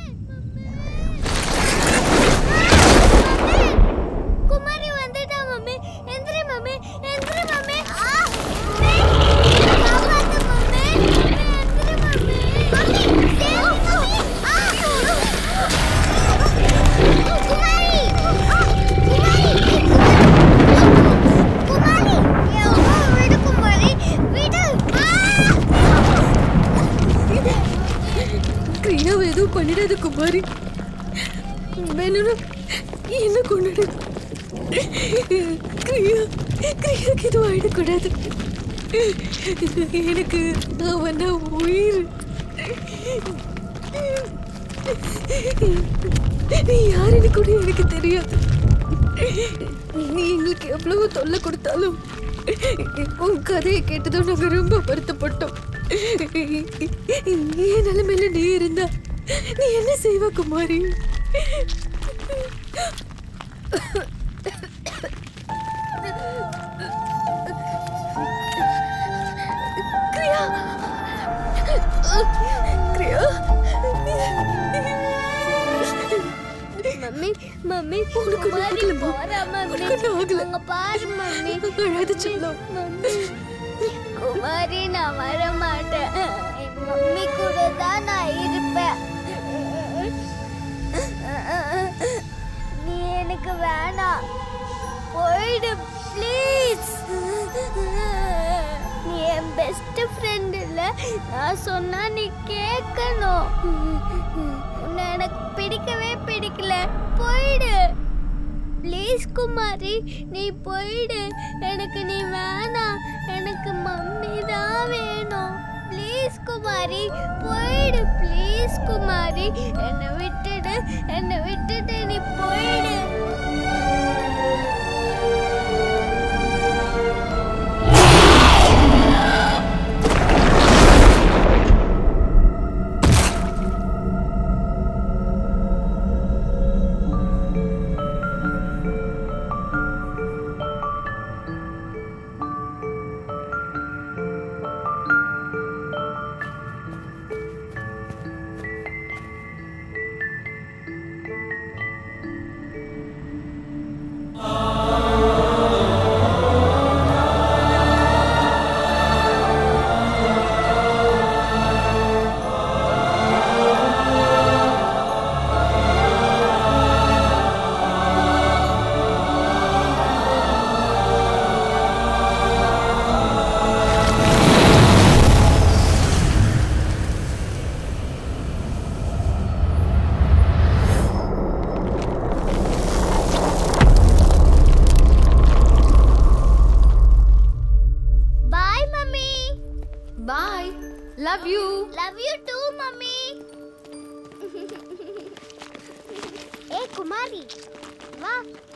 குமாரி வந்துட்டா மம்மி எந்திரி மம்மி எந்திரி மம்மி ஆ மம்மி காப்பாத்து மம்மி எந்திரி மம்மி மம்மி சேவ் மம்மி ஆ குமாரி குமாரி விடு குமாரி விடு கிரியாவை எதுவும் பண்ணிடாத குமாரி வேணும்னா என்ன கொண்டுடு கிரியா கிரியாக்கு எதுவும் ஆயிடக்கூடாது எனக்கு அவன் உயிர் நீ யாருன்னு கூட எனக்கு தெரியாது நீ எங்களுக்கு எவ்வளவு தொல்லை கொடுத்தாலும் உன் கதையை கேட்டதும் நாங்க ரொம்ப வருத்தப்பட்டோம் என் நிலைமையில நீ இருந்தா நீ என்ன செய்வ குமாரி கிரியா கிரியா மம்மி மம்மி உனக்கு குமாரி ஆகலம்மா. போறா மம்மி உனக்கு ஆகல. அங்க பாரு மம்மி அழாத செல்லம். மம்மி குமாரி நான் வர மாட்டேன் என் மம்மி கூட தான் நான் இருப்பேன் நீ எனக்கு வேணாம் போயிடு ப்ளீஸ் நீ என் பெஸ்ட் ஃப்ரெண்ட் இல்ல நான் சொன்னா நீ கேட்கணும் உன்னை எனக்கு பிடிக்கவே பிடிக்கல போயிடு ப்ளீஸ் குமாரி நீ போயிடு எனக்கு நீ வேணாம் எனக்கு மம்மி தான் வேணும் ப்ளீஸ் குமாரி போயிடு ப்ளீஸ் குமாரி என்னை விட்டுடு என்னை விட்டுட்டு நீ போயிடு love you love you too mummy ஏ குமாரி வா